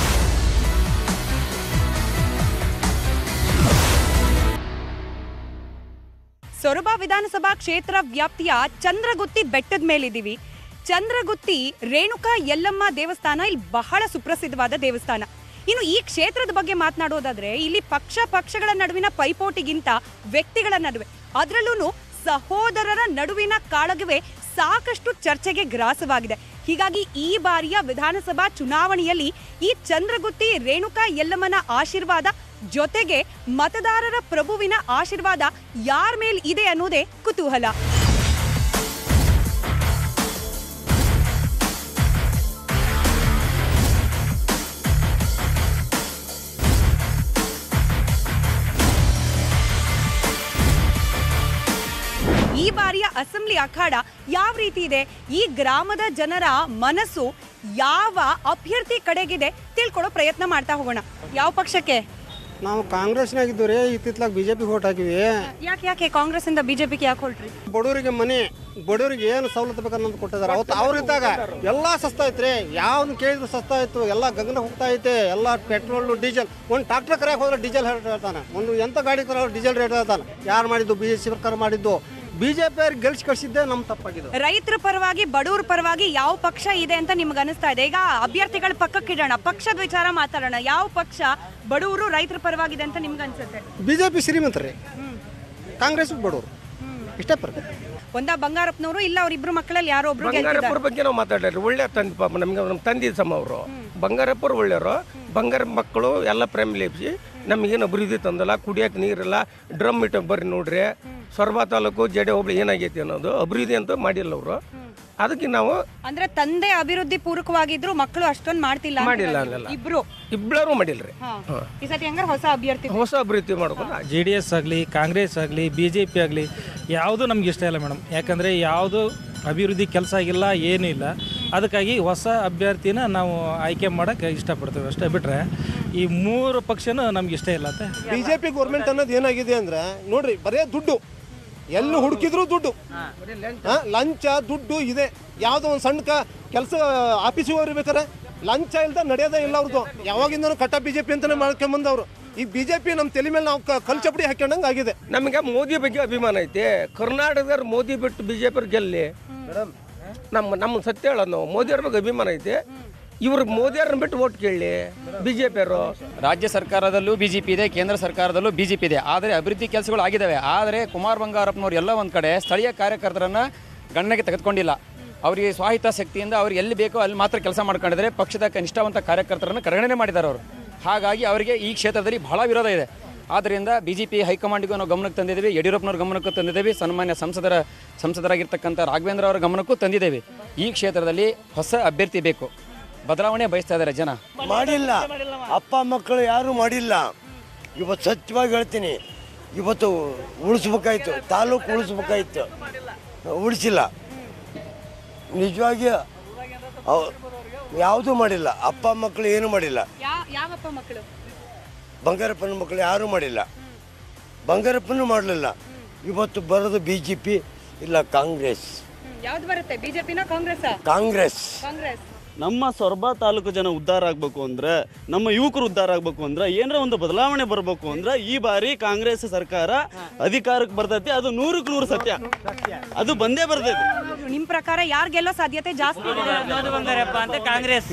ಸೊರಬ ವಿಧಾನಸಭಾ ಕ್ಷೇತ್ರ ವ್ಯಾಪ್ತಿಯ ಚಂದ್ರಗುತ್ತಿ ಬೆಟ್ಟದ ಮೇಲಿದ್ದೀವಿ ಚಂದ್ರಗುತ್ತಿ ರೇಣುಕಾ ಯಲ್ಲಮ್ಮ ದೇವಸ್ಥಾನ ಇಲ್ಲಿ ಬಹಳ ಸುಪ್ರಸಿದ್ಧವಾದ ದೇವಸ್ಥಾನ ಇನ್ನು ಈ ಕ್ಷೇತ್ರದ ಬಗ್ಗೆ ಮಾತನಾಡೋದಾದ್ರೆ ಇಲ್ಲಿ ಪಕ್ಷ ಪಕ್ಷಗಳ ನಡುವಿನ ಪೈಪೋಟಿಗಿಂತ ವ್ಯಕ್ತಿಗಳ ನಡುವೆ ಅದರಲ್ಲೂ ಸಹೋದರರ ನಡುವಿನ ಕಾಳಗವೇ ಸಾಕಷ್ಟು ಚರ್ಚೆಗೆ ಗ್ರಾಸವಾಗಿದೆ ಹೀಗಾಗಿ ಈ ಬಾರಿಯ ವಿಧಾನಸಭಾ ಚುನಾವಣೆಯಲ್ಲಿ ಈ ಚಂದ್ರಗುತ್ತಿ ರೇಣುಕಾ ಯಲ್ಲಮ್ಮನ ಆಶೀರ್ವಾದ ಜೊತೆಗೆ ಮತದಾರರ ಪ್ರಭುವಿನ ಆಶೀರ್ವಾದ ಯಾರ ಮೇಲ್ ಇದೆ ಅನ್ನೋದೇ ಕುತೂಹಲ ಈ ಬಾರಿಯ ಅಸೆಂಬ್ಲಿ ಅಖಾಡ ಯಾವ ರೀತಿ ಇದೆ ಈ ಗ್ರಾಮದ ಜನರ ಮನಸ್ಸು ಯಾವ ಅಭ್ಯರ್ಥಿ ಕಡೆಗಿದೆ ತಿಳ್ಕೊಳ್ಳೋ ಪ್ರಯತ್ನ ಮಾಡ್ತಾ ಹೋಗೋಣ ಯಾವ ಪಕ್ಷಕ್ಕೆ ನಾವು ಕಾಂಗ್ರೆಸ್ನಾಗಿದ್ದು ರೀ ಇತ್ತಿತ್ಲಾಗ ಬಿ ಜೆ ಪಿ ಓಟ್ ಹಾಕಿವಿ ಯಾಕೆ ಯಾಕೆ ಕಾಂಗ್ರೆಸ್ ಇಂದ ಬಿಜೆಪಿಗೆ ಯಾಕೆ ಹೊರಟ್ರಿ ಬಡವರಿಗೆ ಮನೆ ಬಡವರಿಗೆ ಏನು ಸವಲತ್ತು ಬೇಕನ್ನೋದು ಕೊಟ್ಟಿದ್ದಾರೆ ಅವತ್ತು ಅವ್ರಿದ್ದಾಗ ಎಲ್ಲ ಸಸ್ತಾ ಐತ್ರಿ ಯಾವ್ದು ಕೇಳಿದ್ರು ಸಸ್ತಾ ಇತ್ತು ಎಲ್ಲ ಗಗನ ಹೋಗ್ತಾ ಐತೆ ಎಲ್ಲ ಪೆಟ್ರೋಲು ಡೀಸೆಲ್ ಒಂದು ಟ್ರಾಕ್ಟರ್ ಕರೆಯಕ್ಕೆ ಹೋದ್ರೆ ಡೀಸೆಲ್ ರೇಟ್ ಹೇಳ್ತಾನೆ ಒಂದು ಎಂಥ ಗಾಡಿ ಕರ ಡೀಸೆಲ್ ರೇಟ್ ಹೇಳ್ತಾನೆ ಯಾರು ಮಾಡಿದ್ದು ಬಿ ಎಸ್ ಸಿ ಸರ್ಕಾರ ಮಾಡಿದ್ದು ಬಿಜೆಪಿ ಅವ್ರಿಗೆ ಗೆಲ್ಸಿ ಕಳ್ಸಿದ್ದೆ ನಮ್ಮ ತಪ್ಪಾಗಿದೆ ರೈತರ ಪರವಾಗಿ ಬಡವ್ರ ಪರವಾಗಿ ಯಾವ ಪಕ್ಷ ಇದೆ ಅಂತ ನಿಮ್ಗೆ ಅನಿಸ್ತಾ ಇದೆ ಈಗ ಅಭ್ಯರ್ಥಿಗಳ ಪಕ್ಕಕ್ಕಿಡೋಣ ಪಕ್ಷದ ವಿಚಾರ ಮಾತಾಡೋಣ ಯಾವ ಪಕ್ಷ ಬಡವರು ರೈತರ ಪರವಾಗಿದೆ ಅಂತ ನಿಮ್ಗೆ ಅನ್ಸುತ್ತೆ ಬಿಜೆಪಿ ಶ್ರೀಮಂತರೇ ಕಾಂಗ್ರೆಸ್ ಬಡವರು ಇಷ್ಟೇ ಫರ್ಕ್ ಒಂದ ಬಂಗಾರಪ್ಪನವರು ಇಲ್ಲ ಅವ್ರಿಬ್ರು ಮಕ್ಕಳಲ್ಲಿ ಯಾರೋ ಒಬ್ರು ಬಂಗಾರಪ್ಪರ ಗೆಲ್ತಿದ್ದಾರೆ ಬಗ್ಗೆ ನಾವು ಮಾತಾಡಲಿ ಒಳ್ಳೆ ತಂದೆ ಪಾಪ ನಮಗೆ ನಮ್ಮ ತಂದೆ ಸಮ ಅವರು ಬಂಗಾರಪ್ಪರು ಒಳ್ಳೆಯವರು ಬಂಗಾರ ಮಕ್ಕಳು ಎಲ್ಲ ಪ್ರೇಮ ಲೇಪಿಸಿ ನಮಗೇನು ಅಭಿವೃದ್ಧಿ ತಂದಲ್ಲ ಕುಡಿಯೋಕೆ ನೀರಿಲ್ಲ ಡ್ರಮ್ ಇಟ್ಟು ಬರ್ರಿ ನೋಡ್ರಿ ಸೊರಬ ತಾಲೂಕು ಜಡೆ ಹೋಬಳಿ ಏನಾಗೈತಿ ಅನ್ನೋದು ಅಭಿವೃದ್ಧಿ ಅಂತ ಮಾಡಿಲ್ಲ ಅವರು ಅದಕ್ಕೆ ನಾವು ಅಂದ್ರೆ ತಂದೆ ಅಭಿವೃದ್ಧಿ ಪೂರಕವಾಗಿದ್ರು ಮಕ್ಕಳು ಅಷ್ಟೊಂದು ಮಾಡ್ತಿಲ್ಲ ಅಂತ ಮಾಡಿಲ್ಲ ಹೇಳೋದು. ಅಲ್ಲೆಲ್ಲ. ಇಬ್ರು ಇಬ್ಬರೂ ಮಾಡಿಲ್ರಿ ಹಾ. ಈ ಸತಿ ಹಂಗಾರೆ ಹೊಸ ಅಭ್ಯರ್ಥಿ ಹೊಸ ಅಭಿವೃದ್ಧಿ ಮಾಡ್ಕೊಂಡು ಜೆ ಡಿ ಎಸ್ ಆಗಲಿ ಕಾಂಗ್ರೆಸ್ ಆಗಲಿ ಬಿ ಜೆ ಪಿ ಆಗಲಿ ಯಾವುದೂ ನಮ್ಗೆ ಇಷ್ಟ ಇಲ್ಲ ಮೇಡಮ್ ಯಾಕಂದರೆ ಯಾವುದು ಅಭಿವೃದ್ಧಿ ಕೆಲಸ ಆಗಿಲ್ಲ ಏನೂ ಇಲ್ಲ ಅದಕ್ಕಾಗಿ ಹೊಸ ಅಭ್ಯರ್ಥಿನ ನಾವು ಆಯ್ಕೆ ಮಾಡೋಕ್ಕೆ ಇಷ್ಟಪಡ್ತೇವೆ ಅಷ್ಟೇ ಬಿಟ್ಟರೆ ಈ ಮೂರು ಪಕ್ಷನೂ ನಮ್ಗೆ ಇಷ್ಟ ಇಲ್ಲ ಅಂತ ಬಿಜೆಪಿ ಗೌರ್ಮೆಂಟ್ ಅನ್ನೋದು ಏನಾಗಿದೆ ಅಂದ್ರೆ ನೋಡ್ರಿ ಬರೇ ದುಡ್ಡು ಎಲ್ಲಿ ಹುಡುಕಿದ್ರು ದುಡ್ಡು ಹಾ, ಲಂಚ ದುಡ್ಡು ಇದೆ ಯಾವುದೋ ಒಂದು ಸಣ್ಣ ಕ ಕೆಲಸ ಆಫೀಸಿಗೆ ಹೋಗ್ಬೇಕಾರೆ ಲಂಚ ಇಲ್ದ ನಡೆಯೋದೇ ಇಲ್ಲ ಅವ್ರದ್ದು ಯಾವಾಗಿಂದನೂ ಕಟ್ಟ ಬಿಜೆಪಿ ಅಂತಾನೆ ಮಾಡ್ಕೊಂಬಂದವ್ರು ಈ ಬಿಜೆಪಿ ನಮ್ಮ ತಲೆ ಮೇಲೆ ನಾವು ಕ- ಕಲ್ ಚಪಡಿ ಹಾಕ್ಯಂಡಂಗೆ ಆಗಿದೆ ನಮಗೆ ಮೋದಿ ಬಗ್ಗೆ ಅಭಿಮಾನ ಐತಿ ಕರ್ನಾಟಕದವ್ರು ಮೋದಿ ಬಿಟ್ಟು ಬಿ ಜೆ ಪಿ ಗೆಲ್ಲಿ ನಮ್ಮ ನಮ್ಮ ಸತ್ಯ ಹೇಳೋದು ನಾವು ಮೋದಿಯವ್ರ ಬಗ್ಗೆ ಅಭಿಮಾನ ಐತಿ ಇವ್ರಿಗೆ ಮೋದಿಯವ್ರನ್ನ ಬಿಟ್ಟು ಓಟ್ ಕೇಳಿ ಬಿ ಜೆ ಪಿಯವರು ರಾಜ್ಯ ಸರ್ಕಾರದಲ್ಲೂ ಬಿ ಜೆ ಪಿ ಇದೆ ಕೇಂದ್ರ ಸರ್ಕಾರದಲ್ಲೂ ಬಿ ಜೆ ಪಿ ಇದೆ ಆದರೆ ಅಭಿವೃದ್ಧಿ ಕೆಲಸಗಳು ಆಗಿದ್ದಾವೆ ಆದರೆ ಕುಮಾರ್ ಬಂಗಾರಪ್ಪನವ್ರು ಎಲ್ಲ ಒಂದು ಕಡೆ ಸ್ಥಳೀಯ ಕಾರ್ಯಕರ್ತರನ್ನು ಗಣನೆಗೆ ತೆಗೆದುಕೊಂಡಿಲ್ಲ ಅವರಿಗೆ ಸ್ವಾಹಿತ ಶಕ್ತಿಯಿಂದ ಅವ್ರು ಎಲ್ಲಿ ಬೇಕೋ ಅಲ್ಲಿ ಮಾತ್ರ ಕೆಲಸ ಮಾಡ್ಕೊಂಡಿದ್ದಾರೆ ಪಕ್ಷದ ನಿಷ್ಠಾವಂತ ಕಾರ್ಯಕರ್ತರನ್ನು ಕಡೆಗಣನೆ ಮಾಡಿದ್ದಾರೆ ಅವರು ಹಾಗಾಗಿ ಅವರಿಗೆ ಈ ಕ್ಷೇತ್ರದಲ್ಲಿ ಬಹಳ ವಿರೋಧ ಇದೆ ಆದ್ದರಿಂದ ಬಿ ಜೆ ಪಿ ಹೈಕಮಾಂಡಿಗೂ ನಾವು ಗಮನಕ್ಕೆ ತಂದಿದ್ದೇವೆ ಯಡಿಯೂರಪ್ಪನವ್ರ ಗಮನಕ್ಕೂ ತಂದಿದ್ದೇವೆ ಸನ್ಮಾನ್ಯ ಸಂಸದರ ಸಂಸದರಾಗಿರ್ತಕ್ಕಂಥ ರಾಘವೇಂದ್ರ ಅವರ ಗಮನಕ್ಕೂ ತಂದಿದ್ದೇವೆ ಈ ಕ್ಷೇತ್ರದಲ್ಲಿ ಹೊಸ ಅಭ್ಯರ್ಥಿ ಬೇಕು ಬದಲಾವಣೆ ಬಯಸ್ತಾ ಇದ್ದಾರೆ ಜನ ಮಾಡಿಲ್ಲ ಅಪ್ಪ ಮಕ್ಕಳು ಯಾರೂ ಮಾಡಿಲ್ಲ ಇವತ್ತು ಸತ್ಯವಾಗಿ ಹೇಳ್ತೀನಿ ಇವತ್ತು ಉಳಿಸ್ಬೇಕಾಯ್ತು ತಾಲೂಕು ಉಳಿಸ್ಬೇಕಾಯ್ತು ಉಳಿಸಿಲ್ಲ ನಿಜವಾಗಿ ಯಾವುದೂ ಮಾಡಿಲ್ಲ ಅಪ್ಪ ಮಕ್ಕಳು ಏನೂ ಮಾಡಿಲ್ಲ ಯಾ- ಯಾವಪ್ಪ ಮಕ್ಕಳು ಬಂಗಾರಪ್ಪನ ಮಕ್ಕಳು ಯಾರೂ ಮಾಡಿಲ್ಲ ಬಂಗಾರಪ್ಪನೂ ಮಾಡಲಿಲ್ಲ ಇವತ್ತು ಬರೋದು ಬಿ ಜೆ ಪಿ ಇಲ್ಲ ಕಾಂಗ್ರೆಸ್ ಯಾವ್ದು ಬರುತ್ತೆ ಬಿಜೆಪಿನ ಕಾಂಗ್ರೆಸ್ ಕಾಂಗ್ರೆಸ್ ಕಾಂಗ್ರೆಸ್ ನಮ್ಮ ಸೊರಬ ತಾಲೂಕು ಜನ ಉದ್ಧಾರ ಆಗಬೇಕು ಅಂದ್ರೆ ನಮ್ಮ ಯುವಕರು ಉದ್ಧಾರ ಆಗಬೇಕು ಅಂದ್ರೆ ಏನರ ಒಂದು ಬದಲಾವಣೆ ಬರಬೇಕು ಅಂದ್ರೆ ಈ ಬಾರಿ ಕಾಂಗ್ರೆಸ್ ಸರ್ಕಾರ ಅಧಿಕಾರಕ್ಕೆ ಬರ್ತೈತಿ ಅದು ನೂರಕ್ಕೆ ನೂರು ಸತ್ಯ ಅದು ಬಂದೇ ಬರ್ತೈತಿ ನಿಮ್ ಪ್ರಕಾರ ಯಾರ್ ಗೆಲ್ಲೋ ಸಾಧ್ಯತೆ ಜಾಸ್ತಿ ಇದೆ? ಬಂಗಾರಪ್ಪ ಅಂತ ಕಾಂಗ್ರೆಸ್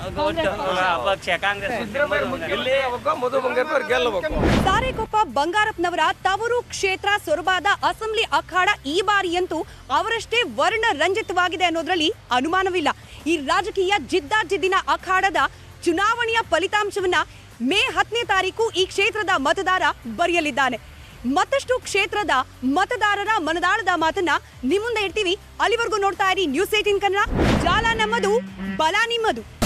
ಪಕ್ಷ ಕಾಂಗ್ರೆಸ್ ಇಲ್ಲಿ ಯಾವಾಗ ಮಧು ಬಂಗಾರಪ್ಪ ಗೆಲ್ಲಬೇಕು ಸಾರೇಕೊಪ್ಪ ಬಂಗಾರಪ್ಪನವರ ತವರು ಕ್ಷೇತ್ರ ಸೊರಬಾದ ಅಸೆಂಬ್ಲಿ ಅಖಾಡ ಈ ಬಾರಿಯಂತೂ ಅವರಷ್ಟೇ ವರ್ಣ ರಂಜಿತವಾಗಿದೆ ಅನ್ನೋದ್ರಲ್ಲಿ ಅನುಮಾನವಿಲ್ಲ ಈ ರಾಜಕೀಯ ಜಿದ್ದಾಜಿದ್ದಿನ ಅಖಾಡದ ಚುನಾವಣೆಯ ಫಲಿತಾಂಶವನ್ನ ಮೇ ಹತ್ತನೇ ತಾರೀಕು ಈ ಕ್ಷೇತ್ರದ ಮತದಾರ ಬರೆಯಲಿದ್ದಾನೆ ಮತ್ತಷ್ಟು ಕ್ಷೇತ್ರದ ಮತದಾರರ ಮನದಾಳದ ಮಾತನ್ನ ನಿಮ್ಮ ಮುಂದೆ ಇಡ್ತೀವಿ ಅಲ್ಲಿವರೆಗೂ ನೋಡ್ತಾ ಇರಿ ನ್ಯೂಸ್ ಏಟಿನ್ ಕನ್ನಡ ಜಾಲ ನಮ್ಮದು ಬಲ ನಿಮ್ಮದು